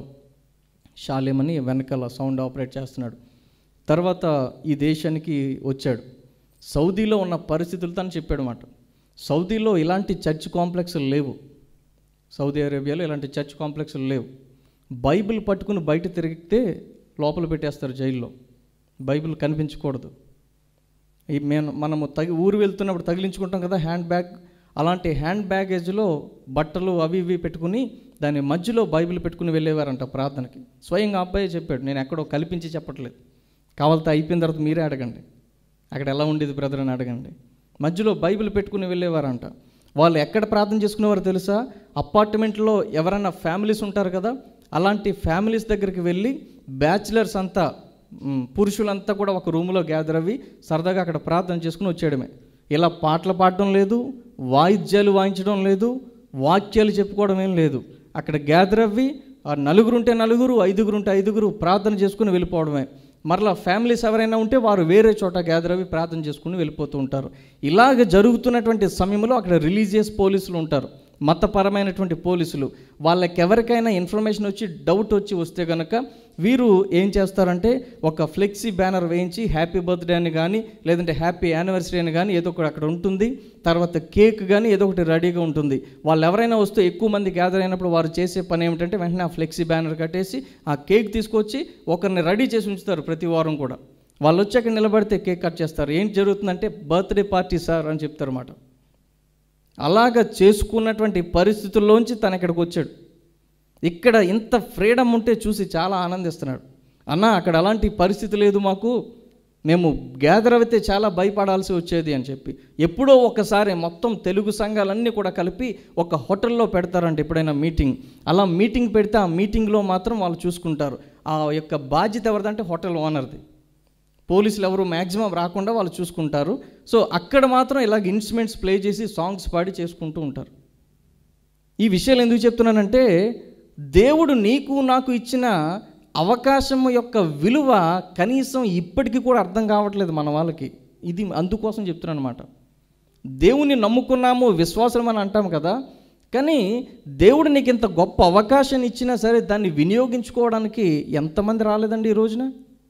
షాలేమని వెనకాల సౌండ్ ఆపరేట్ చేస్తున్నాడు తర్వాత ఈ దేశానికి వచ్చాడు సౌదీలో ఉన్న పరిస్థితులు తను చెప్పాడు మాట సౌదీలో ఇలాంటి చర్చ్ కాంప్లెక్స్లు లేవు సౌదీ అరేబియాలో ఇలాంటి చర్చ్ కాంప్లెక్స్లు లేవు బైబిల్ పట్టుకుని బయట తిరిగితే లోపల పెట్టేస్తారు జైల్లో బైబిల్ కనిపించకూడదు ఈ మేము మనము తగి ఊరు వెళ్తున్నప్పుడు తగిలించుకుంటాం కదా హ్యాండ్ బ్యాగ్ అలాంటి హ్యాండ్ బ్యాగేజ్లో బట్టలు అవి ఇవి పెట్టుకుని దాని మధ్యలో బైబిల్ పెట్టుకుని వెళ్ళేవారంట ప్రార్థనకి స్వయంగా అబ్బాయి చెప్పాడు నేను ఎక్కడో కల్పించి చెప్పట్లేదు కావాలితే అయిపోయిన తర్వాత మీరే అడగండి అక్కడ ఎలా ఉండేది బ్రదర్ అని అడగండి మధ్యలో బైబిల్ పెట్టుకుని వెళ్ళేవారంట వాళ్ళు ఎక్కడ ప్రార్థన చేసుకునేవారు తెలుసా అపార్ట్మెంట్లో ఎవరైనా ఫ్యామిలీస్ ఉంటారు కదా అలాంటి ఫ్యామిలీస్ దగ్గరికి వెళ్ళి బ్యాచిలర్స్ అంతా మ్, పురుషులంతా కూడా ఒక రూమ్లో గ్యాదర్ అవ్వి సరదాగా అక్కడ ప్రార్థన చేసుకుని వచ్చేయడమే ఇలా పాటలు పాడడం లేదు వాయిద్యాలు వాయించడం లేదు వాక్యాలు చెప్పుకోవడం ఏం లేదు అక్కడ గ్యాదర్ అవ్వి ఆ నలుగురు ఉంటే నలుగురు ఐదుగురు ఉంటే ఐదుగురు ప్రార్థన చేసుకుని వెళ్ళిపోవడమే మరలా ఫ్యామిలీస్ ఎవరైనా ఉంటే వారు వేరే చోట గ్యాదర్ అవి ప్రార్థన చేసుకుని వెళ్ళిపోతూ ఉంటారు ఇలాగ జరుగుతున్నటువంటి సమయంలో అక్కడ రిలీజియస్ పోలీసులు ఉంటారు మతపరమైనటువంటి పోలీసులు వాళ్ళకి ఎవరికైనా ఇన్ఫర్మేషన్ వచ్చి డౌట్ వచ్చి వస్తే కనుక వీరు ఏం చేస్తారంటే ఒక ఫ్లెక్సీ బ్యానర్ వేయించి హ్యాపీ బర్త్డే అని కానీ లేదంటే హ్యాపీ యానివర్సరీ అని కానీ ఏదో ఒకటి అక్కడ ఉంటుంది తర్వాత కేక్ కానీ ఏదో ఒకటి రెడీగా ఉంటుంది వాళ్ళు ఎవరైనా వస్తే ఎక్కువ మంది గ్యాదర్ అయినప్పుడు వారు చేసే పని ఏమిటంటే వెంటనే ఆ ఫ్లెక్సీ బ్యానర్ కట్టేసి ఆ కేక్ తీసుకొచ్చి ఒకరిని రెడీ చేసి ఉంచుతారు ప్రతి వారం కూడా వాళ్ళు వచ్చి అక్కడ నిలబడితే కేక్ కట్ చేస్తారు ఏం జరుగుతుందంటే బర్త్డే పార్టీ సార్ అని చెప్తారు అన్నమాట అలాగ చేసుకున్నటువంటి పరిస్థితుల్లోంచి తను ఇక్కడికి వచ్చాడు ఇక్కడ ఇంత ఫ్రీడమ్ ఉంటే చూసి చాలా ఆనందిస్తున్నాడు అన్న అక్కడ అలాంటి పరిస్థితి లేదు మాకు మేము గ్యాదర్ అయితే చాలా భయపడాల్సి వచ్చేది అని చెప్పి ఎప్పుడో ఒకసారి మొత్తం తెలుగు సంఘాలన్నీ కూడా కలిపి ఒక హోటల్లో పెడతారంట ఎప్పుడైనా మీటింగ్ అలా మీటింగ్ పెడితే ఆ మీటింగ్లో మాత్రం వాళ్ళు చూసుకుంటారు ఆ యొక్క బాధ్యత ఎవరిదంటే హోటల్ ఓనర్ది పోలీసులు ఎవరు మ్యాక్సిమం రాకుండా వాళ్ళు చూసుకుంటారు సో అక్కడ మాత్రం ఇలాగ ఇన్స్ట్రుమెంట్స్ ప్లే చేసి సాంగ్స్ పాడి చేసుకుంటూ ఉంటారు ఈ విషయాలు ఎందుకు చెప్తున్నానంటే దేవుడు నీకు నాకు ఇచ్చిన అవకాశం యొక్క విలువ కనీసం ఇప్పటికీ కూడా అర్థం కావట్లేదు మన వాళ్ళకి ఇది అందుకోసం చెప్తున్నాను అనమాట దేవుని నమ్ముకున్నాము విశ్వాసం అని అంటాం కదా కానీ దేవుడు నీకు ఇంత గొప్ప అవకాశాన్ని ఇచ్చినా సరే దాన్ని వినియోగించుకోవడానికి ఎంతమంది రాలేదండి ఈ రోజున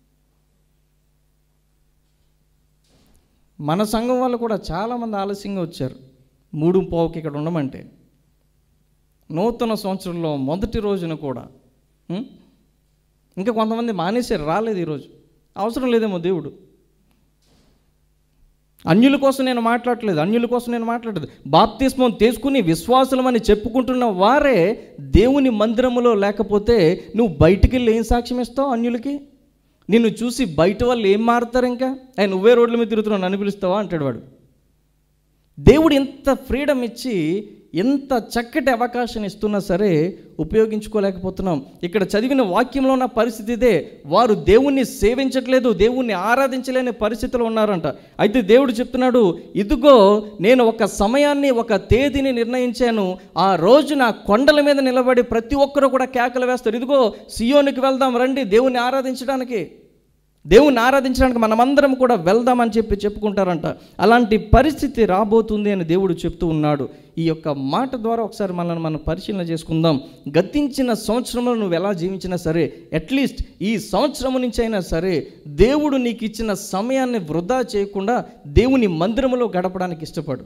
మన సంఘం వాళ్ళు కూడా చాలామంది ఆలస్యంగా వచ్చారు మూడు పోవుకి ఇక్కడ ఉండమంటే నూతన సంవత్సరంలో మొదటి రోజున కూడా ఉం? ఇంకా కొంతమంది మానేశారు రాలేదు ఈరోజు అవసరం లేదేమో దేవుడు అన్యుల కోసం నేను మాట్లాడట్లేదు అన్యుల కోసం నేను మాట్లాడలేదు బాప్తిస్మం తీసుకుని విశ్వాసులమని చెప్పుకుంటున్న వారే దేవుని మందిరములో లేకపోతే నువ్వు బయటికి వెళ్ళి ఏం సాక్ష్యం ఇస్తావు అన్యులకి నిన్ను చూసి బయట వాళ్ళు ఏం మారుతారు ఇంకా ఆయన నువ్వే రోడ్ల మీద తిరుగుతున్నావు నన్ను పిలుస్తావా అంటాడు వాడు దేవుడు ఎంత ఫ్రీడమ్ ఇచ్చి ఎంత చక్కటి అవకాశం ఇస్తున్నా సరే ఉపయోగించుకోలేకపోతున్నాం ఇక్కడ చదివిన వాక్యంలో ఉన్న పరిస్థితి ఇదే వారు దేవుణ్ణి సేవించట్లేదు దేవుణ్ణి ఆరాధించలేని పరిస్థితిలో ఉన్నారంట అయితే దేవుడు చెప్తున్నాడు ఇదిగో నేను ఒక సమయాన్ని ఒక తేదీని నిర్ణయించాను ఆ రోజు నా కొండల మీద నిలబడి ప్రతి ఒక్కరూ కూడా కేకలు వేస్తారు ఇదిగో సియోనికి వెళ్దాం రండి దేవుణ్ణి ఆరాధించడానికి దేవుణ్ణి ఆరాధించడానికి మనమందరం కూడా వెళ్దామని చెప్పి చెప్పుకుంటారంట అలాంటి పరిస్థితి రాబోతుంది అని దేవుడు చెప్తూ ఉన్నాడు ఈ యొక్క మాట ద్వారా ఒకసారి మనల్ని మనం పరిశీలన చేసుకుందాం గతించిన సంవత్సరంలో నువ్వు ఎలా జీవించినా సరే అట్లీస్ట్ ఈ సంవత్సరం నుంచి అయినా సరే దేవుడు నీకు ఇచ్చిన సమయాన్ని వృధా చేయకుండా దేవుని మందిరంలో గడపడానికి ఇష్టపడు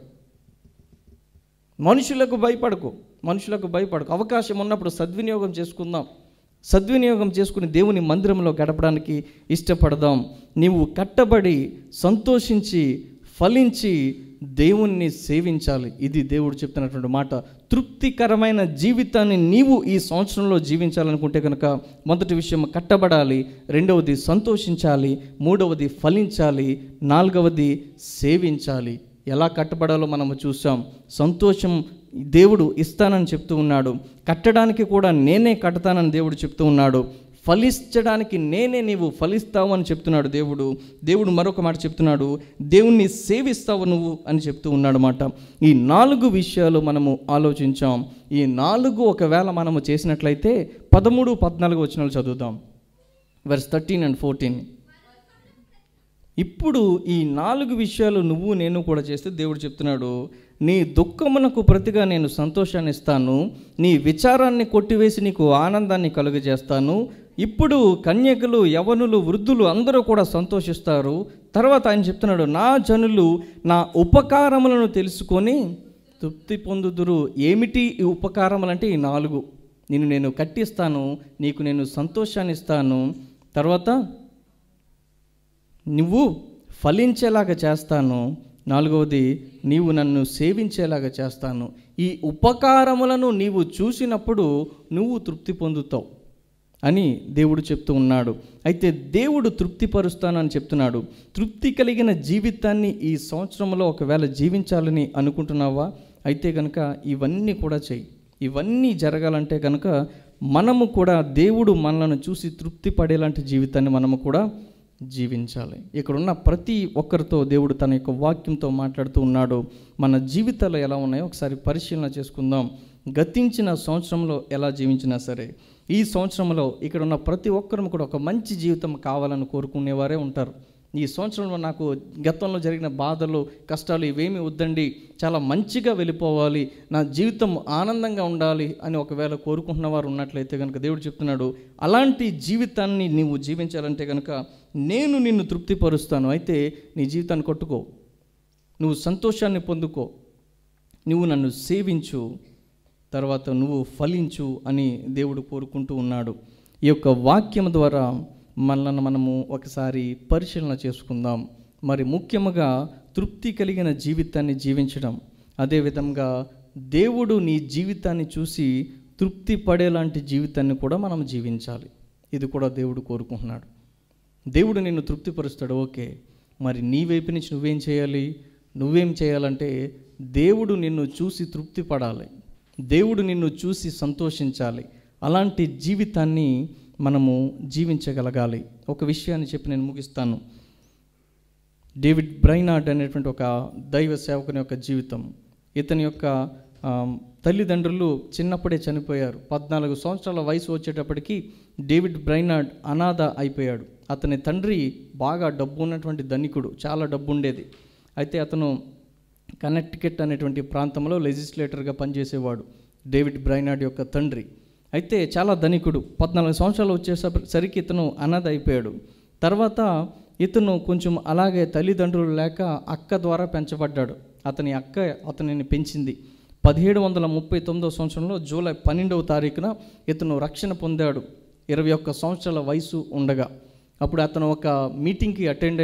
మనుషులకు భయపడకు మనుషులకు భయపడకు అవకాశం ఉన్నప్పుడు సద్వినియోగం చేసుకుందాం సద్వినియోగం చేసుకుని దేవుని మందిరంలో గడపడానికి ఇష్టపడదాం నీవు కట్టబడి సంతోషించి ఫలించి దేవుణ్ణి సేవించాలి ఇది దేవుడు చెప్తున్నటువంటి మాట తృప్తికరమైన జీవితాన్ని నీవు ఈ సంవత్సరంలో జీవించాలనుకుంటే కనుక మొదటి విషయం కట్టబడాలి రెండవది సంతోషించాలి మూడవది ఫలించాలి నాలుగవది సేవించాలి ఎలా కట్టబడాలో మనము చూసాం సంతోషం దేవుడు ఇస్తానని చెప్తూ ఉన్నాడు కట్టడానికి కూడా నేనే కడతానని దేవుడు చెప్తూ ఉన్నాడు ఫలించడానికి నేనే నీవు ఫలిస్తావు అని చెప్తున్నాడు దేవుడు దేవుడు మరొక మాట చెప్తున్నాడు దేవుణ్ణి సేవిస్తావు నువ్వు అని చెప్తూ ఉన్నాడు మాట ఈ నాలుగు విషయాలు మనము ఆలోచించాం ఈ నాలుగు ఒకవేళ మనము చేసినట్లయితే పదమూడు పద్నాలుగు వచనాలు చదువుదాం వెర్స్ థర్టీన్ అండ్ ఫోర్టీన్ ఇప్పుడు ఈ నాలుగు విషయాలు నువ్వు నేను కూడా చేస్తే దేవుడు చెప్తున్నాడు నీ దుఃఖమునకు ప్రతిగా నేను సంతోషాన్ని ఇస్తాను నీ విచారాన్ని కొట్టివేసి నీకు ఆనందాన్ని కలుగజేస్తాను ఇప్పుడు కన్యకలు యవనులు వృద్ధులు అందరూ కూడా సంతోషిస్తారు తర్వాత ఆయన చెప్తున్నాడు నా జనులు నా ఉపకారములను తెలుసుకొని తృప్తి పొందుదురు ఏమిటి ఈ ఉపకారములు అంటే ఈ నాలుగు నిన్ను నేను కట్టిస్తాను నీకు నేను సంతోషాన్ని ఇస్తాను తర్వాత నువ్వు ఫలించేలాగా చేస్తాను నాలుగవది నీవు నన్ను సేవించేలాగా చేస్తాను ఈ ఉపకారములను నీవు చూసినప్పుడు నువ్వు తృప్తి పొందుతావు అని దేవుడు చెప్తూ ఉన్నాడు అయితే దేవుడు తృప్తిపరుస్తానని చెప్తున్నాడు తృప్తి కలిగిన జీవితాన్ని ఈ సంవత్సరంలో ఒకవేళ జీవించాలని అనుకుంటున్నావా అయితే కనుక ఇవన్నీ కూడా చెయ్యి ఇవన్నీ జరగాలంటే కనుక మనము కూడా దేవుడు మనలను చూసి తృప్తి పడేలాంటి జీవితాన్ని మనము కూడా జీవించాలి ఇక్కడ ఉన్న ప్రతి ఒక్కరితో దేవుడు తన యొక్క వాక్యంతో మాట్లాడుతూ ఉన్నాడు మన జీవితాలు ఎలా ఉన్నాయో ఒకసారి పరిశీలన చేసుకుందాం గతించిన సంవత్సరంలో ఎలా జీవించినా సరే ఈ సంవత్సరంలో ఇక్కడ ఉన్న ప్రతి ఒక్కరు కూడా ఒక మంచి జీవితం కావాలని కోరుకునేవారే ఉంటారు ఈ సంవత్సరంలో నాకు గతంలో జరిగిన బాధలు కష్టాలు ఇవేమీ వద్దండి చాలా మంచిగా వెళ్ళిపోవాలి నా జీవితం ఆనందంగా ఉండాలి అని ఒకవేళ కోరుకుంటున్న వారు ఉన్నట్లయితే కనుక దేవుడు చెప్తున్నాడు అలాంటి జీవితాన్ని నీవు జీవించాలంటే కనుక నేను నిన్ను తృప్తిపరుస్తాను అయితే నీ జీవితాన్ని కొట్టుకో నువ్వు సంతోషాన్ని పొందుకో నువ్వు నన్ను సేవించు తర్వాత నువ్వు ఫలించు అని దేవుడు కోరుకుంటూ ఉన్నాడు ఈ యొక్క వాక్యం ద్వారా మనల్ని మనము ఒకసారి పరిశీలన చేసుకుందాం మరి ముఖ్యముగా తృప్తి కలిగిన జీవితాన్ని జీవించడం అదేవిధంగా దేవుడు నీ జీవితాన్ని చూసి తృప్తి పడేలాంటి జీవితాన్ని కూడా మనం జీవించాలి ఇది కూడా దేవుడు కోరుకుంటున్నాడు దేవుడు నిన్ను తృప్తిపరుస్తాడు ఓకే మరి నీ వైపు నుంచి నువ్వేం చేయాలి నువ్వేం చేయాలంటే దేవుడు నిన్ను చూసి తృప్తి పడాలి దేవుడు నిన్ను చూసి సంతోషించాలి అలాంటి జీవితాన్ని మనము జీవించగలగాలి ఒక విషయాన్ని చెప్పి నేను ముగిస్తాను డేవిడ్ బ్రైనార్డ్ అనేటువంటి ఒక దైవ సేవకుని యొక్క జీవితం ఇతని యొక్క ఆ, తల్లిదండ్రులు చిన్నప్పుడే చనిపోయారు పద్నాలుగు సంవత్సరాల వయసు వచ్చేటప్పటికి డేవిడ్ బ్రైనార్డ్ అనాథ అయిపోయాడు అతని తండ్రి బాగా డబ్బు ఉన్నటువంటి ధనికుడు చాలా డబ్బు ఉండేది అయితే అతను కనెక్టికెట్ అనేటువంటి ప్రాంతంలో లెజిస్లేటర్గా పనిచేసేవాడు డేవిడ్ బ్రైనార్డ్ యొక్క తండ్రి అయితే చాలా ధనికుడు పద్నాలుగు సంవత్సరాలు వచ్చేసరికి ఇతను అనాథ అయిపోయాడు తర్వాత ఇతను కొంచెం అలాగే తల్లిదండ్రులు లేక అక్క ద్వారా పెంచబడ్డాడు అతని అక్క అతనిని పెంచింది పదిహేడు వందల ముప్పై తొమ్మిదవ సంవత్సరంలో జూలై పన్నెండవ తారీఖున ఇతను రక్షణ పొందాడు ఇరవై ఒక్క సంవత్సరాల వయసు ఉండగా అప్పుడు అతను ఒక మీటింగ్కి అటెండ్ అయ్యాడు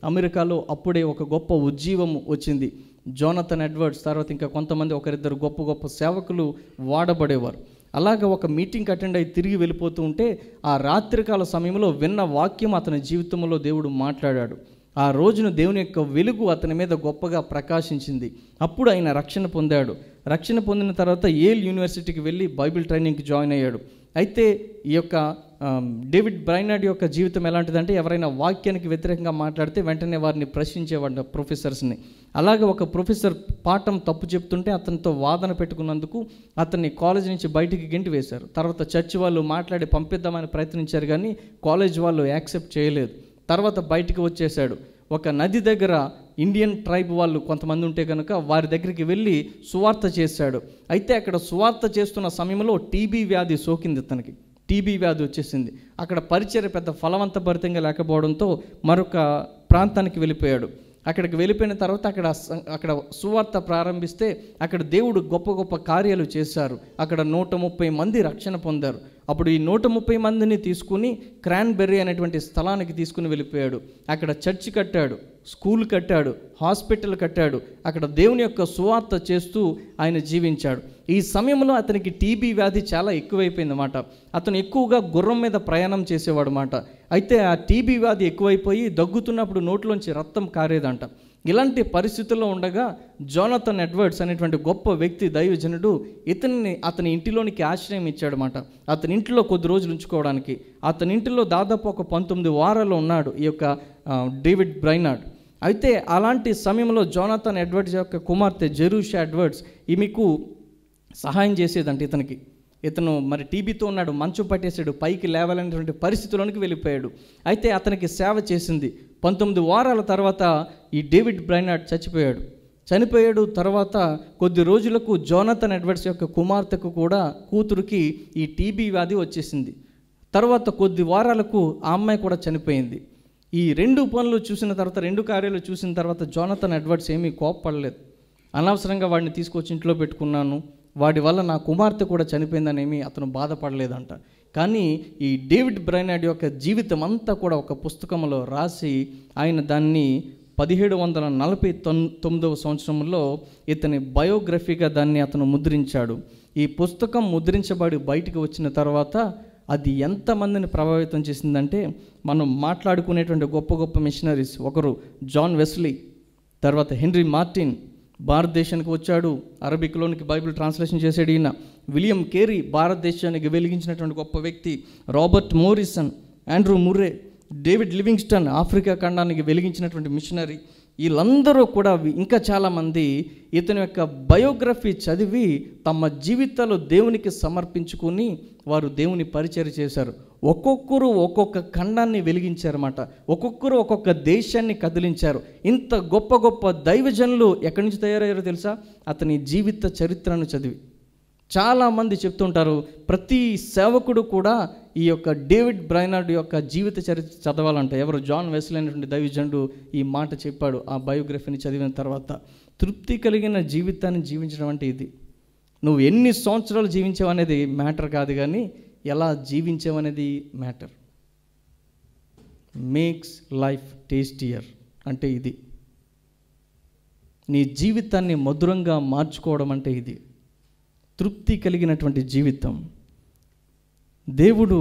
అమెరికాలో అప్పుడే ఒక గొప్ప ఉజ్జీవం వచ్చింది జోనథన్ ఎడ్వర్డ్స్ తర్వాత ఇంకా కొంతమంది ఒకరిద్దరు గొప్ప గొప్ప సేవకులు వాడబడేవారు అలాగ ఒక మీటింగ్ అటెండ్ అయి తిరిగి వెళ్ళిపోతూ ఉంటే ఆ రాత్రికాల సమయంలో విన్న వాక్యం అతని జీవితంలో దేవుడు మాట్లాడాడు ఆ రోజున దేవుని యొక్క వెలుగు అతని మీద గొప్పగా ప్రకాశించింది అప్పుడు ఆయన రక్షణ పొందాడు రక్షణ పొందిన తర్వాత ఏల్ యూనివర్సిటీకి వెళ్ళి బైబిల్ ట్రైనింగ్కి జాయిన్ అయ్యాడు అయితే ఈ యొక్క ఆమ్, డేవిడ్ బ్రైనాడ్ యొక్క జీవితం ఎలాంటిదంటే ఎవరైనా వాక్యానికి వ్యతిరేకంగా మాట్లాడితే వెంటనే వారిని ప్రశ్నించేవాడు ప్రొఫెసర్స్ని అలాగే ఒక ప్రొఫెసర్ పాఠం తప్పు చెప్తుంటే అతనితో వాదన పెట్టుకున్నందుకు అతన్ని కాలేజ్ నుంచి బయటికి గెంటి వేశారు తర్వాత చర్చి వాళ్ళు మాట్లాడి పంపిద్దామని ప్రయత్నించారు కానీ కాలేజ్ వాళ్ళు యాక్సెప్ట్ చేయలేదు తర్వాత బయటికి వచ్చేసాడు ఒక నది దగ్గర ఇండియన్ ట్రైబ్ వాళ్ళు కొంతమంది ఉంటే కనుక వారి దగ్గరికి వెళ్ళి సువార్త చేశాడు అయితే అక్కడ సువార్త చేస్తున్న సమయంలో టీబీ వ్యాధి సోకింది ఇతనికి టీబీ వ్యాధి వచ్చేసింది అక్కడ పరిచర్య పెద్ద ఫలవంతభరితంగా లేకపోవడంతో మరొక ప్రాంతానికి వెళ్ళిపోయాడు అక్కడికి వెళ్ళిపోయిన తర్వాత అక్కడ స- అక్కడ సువార్త ప్రారంభిస్తే అక్కడ దేవుడు గొప్ప గొప్ప కార్యాలు చేశారు అక్కడ నూట ముప్పై మంది రక్షణ పొందారు అప్పుడు ఈ నూట ముప్పై మందిని తీసుకుని క్రాన్బెర్రీ అనేటువంటి స్థలానికి తీసుకుని వెళ్ళిపోయాడు అక్కడ చర్చి కట్టాడు స్కూల్ కట్టాడు హాస్పిటల్ కట్టాడు అక్కడ దేవుని యొక్క సువార్త చేస్తూ ఆయన జీవించాడు ఈ సమయంలో అతనికి టీబీ వ్యాధి చాలా ఎక్కువైపోయింది అన్నమాట అతను ఎక్కువగా గుర్రం మీద ప్రయాణం చేసేవాడు అన్నమాట అయితే ఆ టీబీ వ్యాధి ఎక్కువైపోయి దగ్గుతున్నప్పుడు నోట్లోంచి రక్తం కారేదంట ఇలాంటి పరిస్థితుల్లో ఉండగా జోనథన్ ఎడ్వర్డ్స్ అనేటువంటి గొప్ప వ్యక్తి దైవజనుడు ఇతన్ని అతని ఇంటిలోనికి ఆశ్రయం ఇచ్చాడనమాట అతని ఇంటిలో కొద్ది రోజులు ఉంచుకోవడానికి అతని ఇంటిలో దాదాపు ఒక పంతొమ్మిది వారాలు ఉన్నాడు ఈ యొక్క ఆ, డేవిడ్ బ్రైనార్డ్ అయితే అలాంటి సమయంలో జోనాథన్ ఎడ్వర్డ్స్ యొక్క కుమార్తె జెరూషా ఎడ్వర్డ్స్ ఈమెకు సహాయం చేసేదంట ఇతనికి ఇతను మరి టీబీతో ఉన్నాడు మంచు పట్టేశాడు పైకి లేవాలనేటువంటి పరిస్థితుల్లోనికి వెళ్ళిపోయాడు అయితే అతనికి సేవ చేసింది పంతొమ్మిది వారాల తర్వాత ఈ డేవిడ్ బ్రైనార్డ్ చచ్చిపోయాడు చనిపోయాడు తర్వాత కొద్ది రోజులకు జోనథన్ ఎడ్వర్డ్స్ యొక్క కుమార్తెకు కూడా కూతురికి ఈ టీబీ వ్యాధి వచ్చేసింది తర్వాత కొద్ది వారాలకు ఆ అమ్మాయి కూడా చనిపోయింది ఈ రెండు పనులు చూసిన తర్వాత రెండు కార్యాలు చూసిన తర్వాత జోనథన్ ఎడ్వర్డ్స్ ఏమీ కోప్పడలేదు అనవసరంగా వాడిని తీసుకొచ్చి ఇంట్లో పెట్టుకున్నాను వాడి వల్ల నా కుమార్తె కూడా చనిపోయిందనేమి అతను బాధపడలేదంట కానీ ఈ డేవిడ్ బ్రైనాడ్ యొక్క జీవితం అంతా కూడా ఒక పుస్తకంలో రాసి ఆయన దాన్ని పదిహేడు వందల నలభై తొమ్ తొమ్మిదవ సంవత్సరంలో ఇతని బయోగ్రఫీగా దాన్ని అతను ముద్రించాడు ఈ పుస్తకం ముద్రించబడి బయటికి వచ్చిన తర్వాత అది ఎంతమందిని ప్రభావితం చేసిందంటే మనం మాట్లాడుకునేటువంటి గొప్ప గొప్ప మిషనరీస్ ఒకరు జాన్ వెస్లీ తర్వాత హెన్రీ మార్టిన్ భారతదేశానికి వచ్చాడు అరబిక్లోనికి బైబిల్ ట్రాన్స్లేషన్ చేసాడు ఈయన విలియం కేరీ భారతదేశానికి వెలిగించినటువంటి గొప్ప వ్యక్తి Robert Morrison Andrew Murray David Livingstone Africa ఖండానికి వెలిగించినటువంటి మిషనరీ వీళ్ళందరూ కూడా వి- ఇంకా చాలామంది ఇతని యొక్క బయోగ్రఫీ చదివి తమ జీవితాలు దేవునికి సమర్పించుకొని వారు దేవుని పరిచయం చేశారు ఒక్కొక్కరు ఒక్కొక్క ఖండాన్ని వెలిగించారన్నమాట ఒక్కొక్కరు ఒక్కొక్క దేశాన్ని కదిలించారు ఇంత గొప్ప గొప్ప దైవజనులు ఎక్కడి నుంచి తయారయ్యారో తెలుసా అతని జీవిత చరిత్రను చదివి చాలామంది చెప్తుంటారు ప్రతి సేవకుడు కూడా ఈ యొక్క డేవిడ్ బ్రైనార్డ్ యొక్క జీవిత చరిత్ర చదవాలంట ఎవరు జాన్ వెస్లీ అనేటువంటి దైవజనుడు ఈ మాట చెప్పాడు ఆ బయోగ్రఫీని చదివిన తర్వాత తృప్తి కలిగిన జీవితాన్ని జీవించడం అంటే ఇది నువ్వు ఎన్ని సంవత్సరాలు జీవించావు అనేది మ్యాటర్ కాదు కానీ ఎలా జీవించావు అనేది మ్యాటర్ మేక్స్ లైఫ్ టేస్టియర్ అంటే ఇది నీ జీవితాన్ని మధురంగా మార్చుకోవడం అంటే ఇది తృప్తి కలిగినటువంటి జీవితం దేవుడు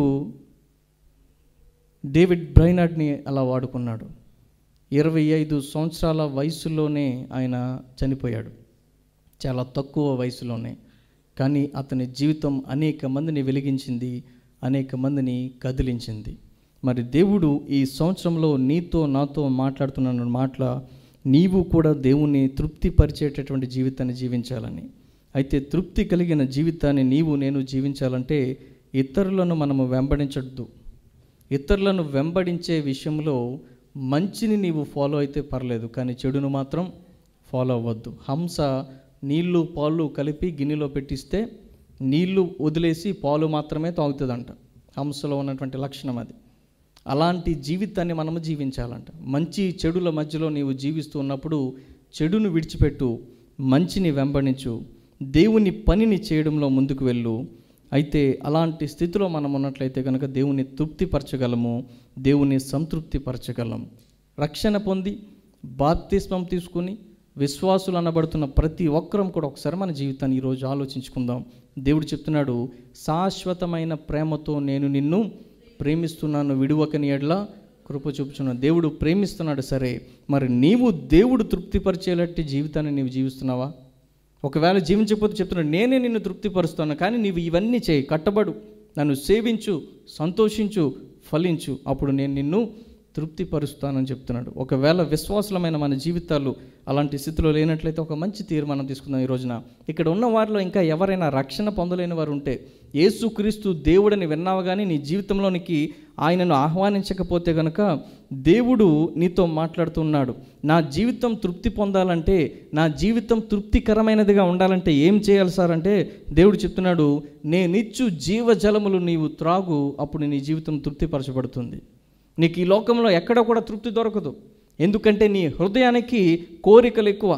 డేవిడ్ బ్రైనార్డ్ని అలా వాడుకున్నాడు ఇరవై ఐదు సంవత్సరాల వయసులోనే ఆయన చనిపోయాడు చాలా తక్కువ వయసులోనే కానీ అతని జీవితం అనేక మందిని వెలిగించింది అనేక మందిని కదిలించింది మరి దేవుడు ఈ సంవత్సరంలో నీతో నాతో మాట్లాడుతున్న మాటల నీవు కూడా దేవుని తృప్తిపరిచేటటువంటి జీవితాన్ని జీవించాలని అయితే తృప్తి కలిగిన జీవితాన్ని నీవు నేను జీవించాలంటే ఇతరులను మనము వెంబడించద్దు ఇతరులను వెంబడించే విషయంలో మంచిని నీవు ఫాలో అయితే పర్లేదు కానీ చెడును మాత్రం ఫాలో అవ్వద్దు హంస నీళ్లు పాలు కలిపి గిన్నెలో పెట్టిస్తే నీళ్లు వదిలేసి పాలు మాత్రమే తాగుతుందంట హంసలో ఉన్నటువంటి లక్షణం అది అలాంటి జీవితాన్ని మనము జీవించాలంట మంచి చెడుల మధ్యలో నీవు జీవిస్తూ ఉన్నప్పుడు చెడును విడిచిపెట్టు మంచిని వెంబడించు దేవుని పనిని చేయడంలో ముందుకు వెళ్ళు అయితే అలాంటి స్థితిలో మనం ఉన్నట్లయితే కనుక దేవుని తృప్తిపరచగలము దేవుని సంతృప్తిపరచగలం రక్షణ పొంది బాప్తిస్మం తీసుకుని విశ్వాసులు అనబడుతున్న ప్రతి ఒక్కరం కూడా ఒకసారి మన జీవితాన్ని ఈరోజు ఆలోచించుకుందాం దేవుడు చెప్తున్నాడు శాశ్వతమైన ప్రేమతో నేను నిన్ను ప్రేమిస్తున్నాను విడువకని ఎడ్ల కృప చూపుచున్నాను దేవుడు ప్రేమిస్తున్నాడు సరే మరి నీవు దేవుడు తృప్తిపరిచేలాంటి జీవితాన్ని నీవు జీవిస్తున్నావా ఒకవేళ జీవించకపోతే చెప్తున్నాడు నేనే నిన్ను తృప్తిపరుస్తాను కానీ నీవు ఇవన్నీ చేయి కట్టబడు నన్ను సేవించు సంతోషించు ఫలించు అప్పుడు నేను నిన్ను తృప్తిపరుస్తానని చెప్తున్నాడు ఒకవేళ విశ్వాసలమైన మన జీవితాలు అలాంటి స్థితిలో లేనట్లయితే ఒక మంచి తీర్మానం తీసుకుందాం ఈ రోజున ఇక్కడ ఉన్న వారిలో ఇంకా ఎవరైనా రక్షణ పొందలేని వారు ఉంటే యేసుక్రీస్తు దేవుడని విన్నావు కానీ నీ జీవితంలోనికి ఆయనను ఆహ్వానించకపోతే గనుక దేవుడు నీతో మాట్లాడుతున్నాడు నా జీవితం తృప్తి పొందాలంటే నా జీవితం తృప్తికరమైనదిగా ఉండాలంటే ఏం చేయాలి సార్ అంటే దేవుడు చెప్తున్నాడు నేనిచ్చు జీవజలములు నీవు త్రాగు అప్పుడు నీ జీవితం తృప్తిపరచబడుతుంది నీకు ఈ లోకంలో ఎక్కడ కూడా తృప్తి దొరకదు ఎందుకంటే నీ హృదయానికి కోరికలు ఎక్కువ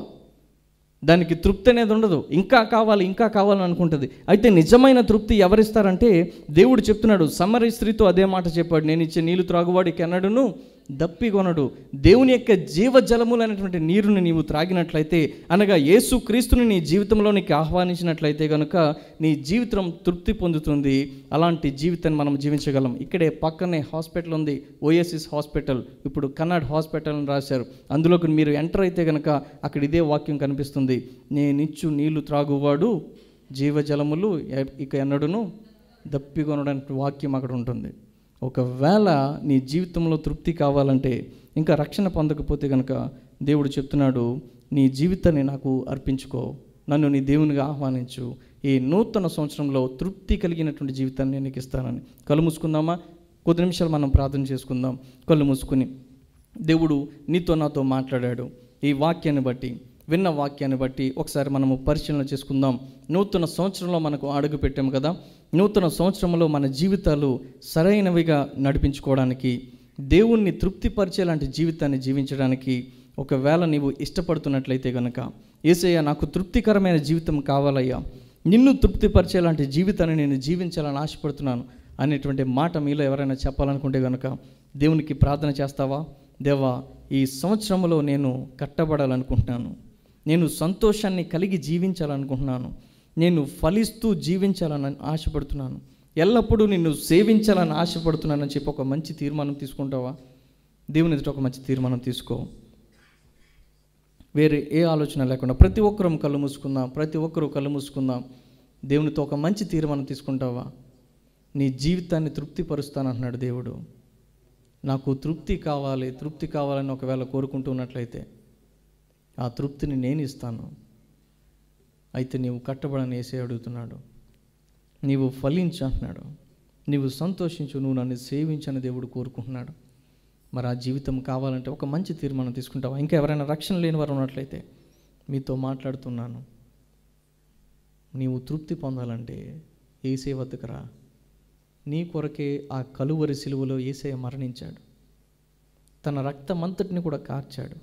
దానికి తృప్తి అనేది ఉండదు ఇంకా కావాలి ఇంకా కావాలని అనుకుంటుంది అయితే నిజమైన తృప్తి ఎవరిస్తారంటే దేవుడు చెప్తున్నాడు సమరి స్త్రీతో అదే మాట చెప్పాడు నేను ఇచ్చే నీళ్లు త్రాగువాడికి అన్నాడును దప్పికొనడు దేవుని యొక్క జీవజలములైనటువంటి నీరుని నీవు త్రాగినట్లయితే అనగా యేసు క్రీస్తుని నీ జీవితంలోనికి ఆహ్వానించినట్లయితే కనుక నీ జీవితం తృప్తి పొందుతుంది అలాంటి జీవితాన్ని మనం జీవించగలం ఇక్కడే పక్కనే హాస్పిటల్ ఉంది ఓఎస్ఎస్ హాస్పిటల్ ఇప్పుడు కన్నాడ్ హాస్పిటల్ అని రాశారు అందులోకి మీరు ఎంటర్ అయితే కనుక అక్కడ ఇదే వాక్యం కనిపిస్తుంది నేనిచ్చు నీళ్లు త్రాగువాడు జీవజలములు ఎ- ఇక ఎన్నడును దప్పికొనడానికి వాక్యం అక్కడ ఉంటుంది ఒకవేళ నీ జీవితంలో తృప్తి కావాలంటే ఇంకా రక్షణ పొందకపోతే కనుక దేవుడు చెప్తున్నాడు నీ జీవితాన్ని నాకు అర్పించుకో నన్ను నీ దేవునిగా ఆహ్వానించు ఈ నూతన సంవత్సరంలో తృప్తి కలిగినటువంటి జీవితాన్ని నేను నీకు ఇస్తానని కళ్ళు మూసుకుందామా కొద్ది నిమిషాలు మనం ప్రార్థన చేసుకుందాం కళ్ళు మూసుకుని దేవుడు నీతో నాతో మాట్లాడాడు ఈ వాక్యాన్ని బట్టి విన్న వాక్యాన్ని బట్టి ఒకసారి మనము పరిశీలన చేసుకుందాం నూతన సంవత్సరంలో మనకు అడుగు పెట్టాము కదా నూతన సంవత్సరంలో మన జీవితాలు సరైనవిగా నడిపించుకోవడానికి దేవుణ్ణి తృప్తిపరిచేలాంటి జీవితాన్ని జీవించడానికి ఒకవేళ నీవు ఇష్టపడుతున్నట్లయితే కనుక ఏసయ్య నాకు తృప్తికరమైన జీవితం కావాలయ్యా నిన్ను తృప్తిపరిచేలాంటి జీవితాన్ని నేను జీవించాలని ఆశపడుతున్నాను అనేటువంటి మాట మీలో ఎవరైనా చెప్పాలనుకుంటే కనుక దేవునికి ప్రార్థన చేస్తావా దేవా ఈ సంవత్సరంలో నేను కట్టబడాలనుకుంటున్నాను నేను సంతోషాన్ని కలిగి జీవించాలనుకుంటున్నాను నేను ఫలిస్తూ జీవించాలని ఆశపడుతున్నాను ఎల్లప్పుడూ నిన్ను సేవించాలని ఆశపడుతున్నానని చెప్పి ఒక మంచి తీర్మానం తీసుకుంటావా దేవుని ఎదుట ఒక మంచి తీర్మానం తీసుకో వేరే ఏ ఆలోచన లేకుండా ప్రతి ఒక్కరూ కళ్ళు మూసుకుందాం ప్రతి ఒక్కరూ కళ్ళు మూసుకుందాం దేవునితో ఒక మంచి తీర్మానం తీసుకుంటావా నీ జీవితాన్ని తృప్తిపరుస్తానంటున్నాడు దేవుడు నాకు తృప్తి కావాలి తృప్తి కావాలని ఒకవేళ కోరుకుంటున్నట్లయితే ఆ తృప్తిని నేను ఇస్తాను అయితే నీవు కట్టబడని వేసే అడుగుతున్నాడు నీవు ఫలించు అంటున్నాడు నీవు సంతోషించు నువ్వు నన్ను సేవించని దేవుడు కోరుకుంటున్నాడు మరి ఆ జీవితం కావాలంటే ఒక మంచి తీర్మానం తీసుకుంటావా ఇంకా ఎవరైనా రక్షణ లేని వారు ఉన్నట్లయితే మీతో మాట్లాడుతున్నాను నీవు తృప్తి పొందాలంటే ఏసే వద్దకు రా నీ కొరకే ఆ కలువరి సిలువలో ఏసయ్య మరణించాడు తన రక్తమంతటిని కూడా కార్చాడు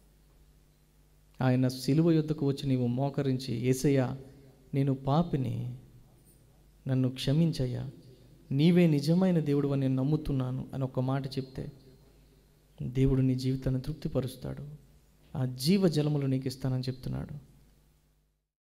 ఆయన సిలువ యొద్దకు వచ్చి నీవు మోకరించి ఏసయ్య నేను పాపిని నన్ను క్షమించయ్యా నీవే నిజమైన దేవుడు అని నేను నమ్ముతున్నాను అని ఒక మాట చెప్తే దేవుడు నీ జీవితాన్ని తృప్తిపరుస్తాడు ఆ జీవ జలములు నీకు ఇస్తానని చెప్తున్నాడు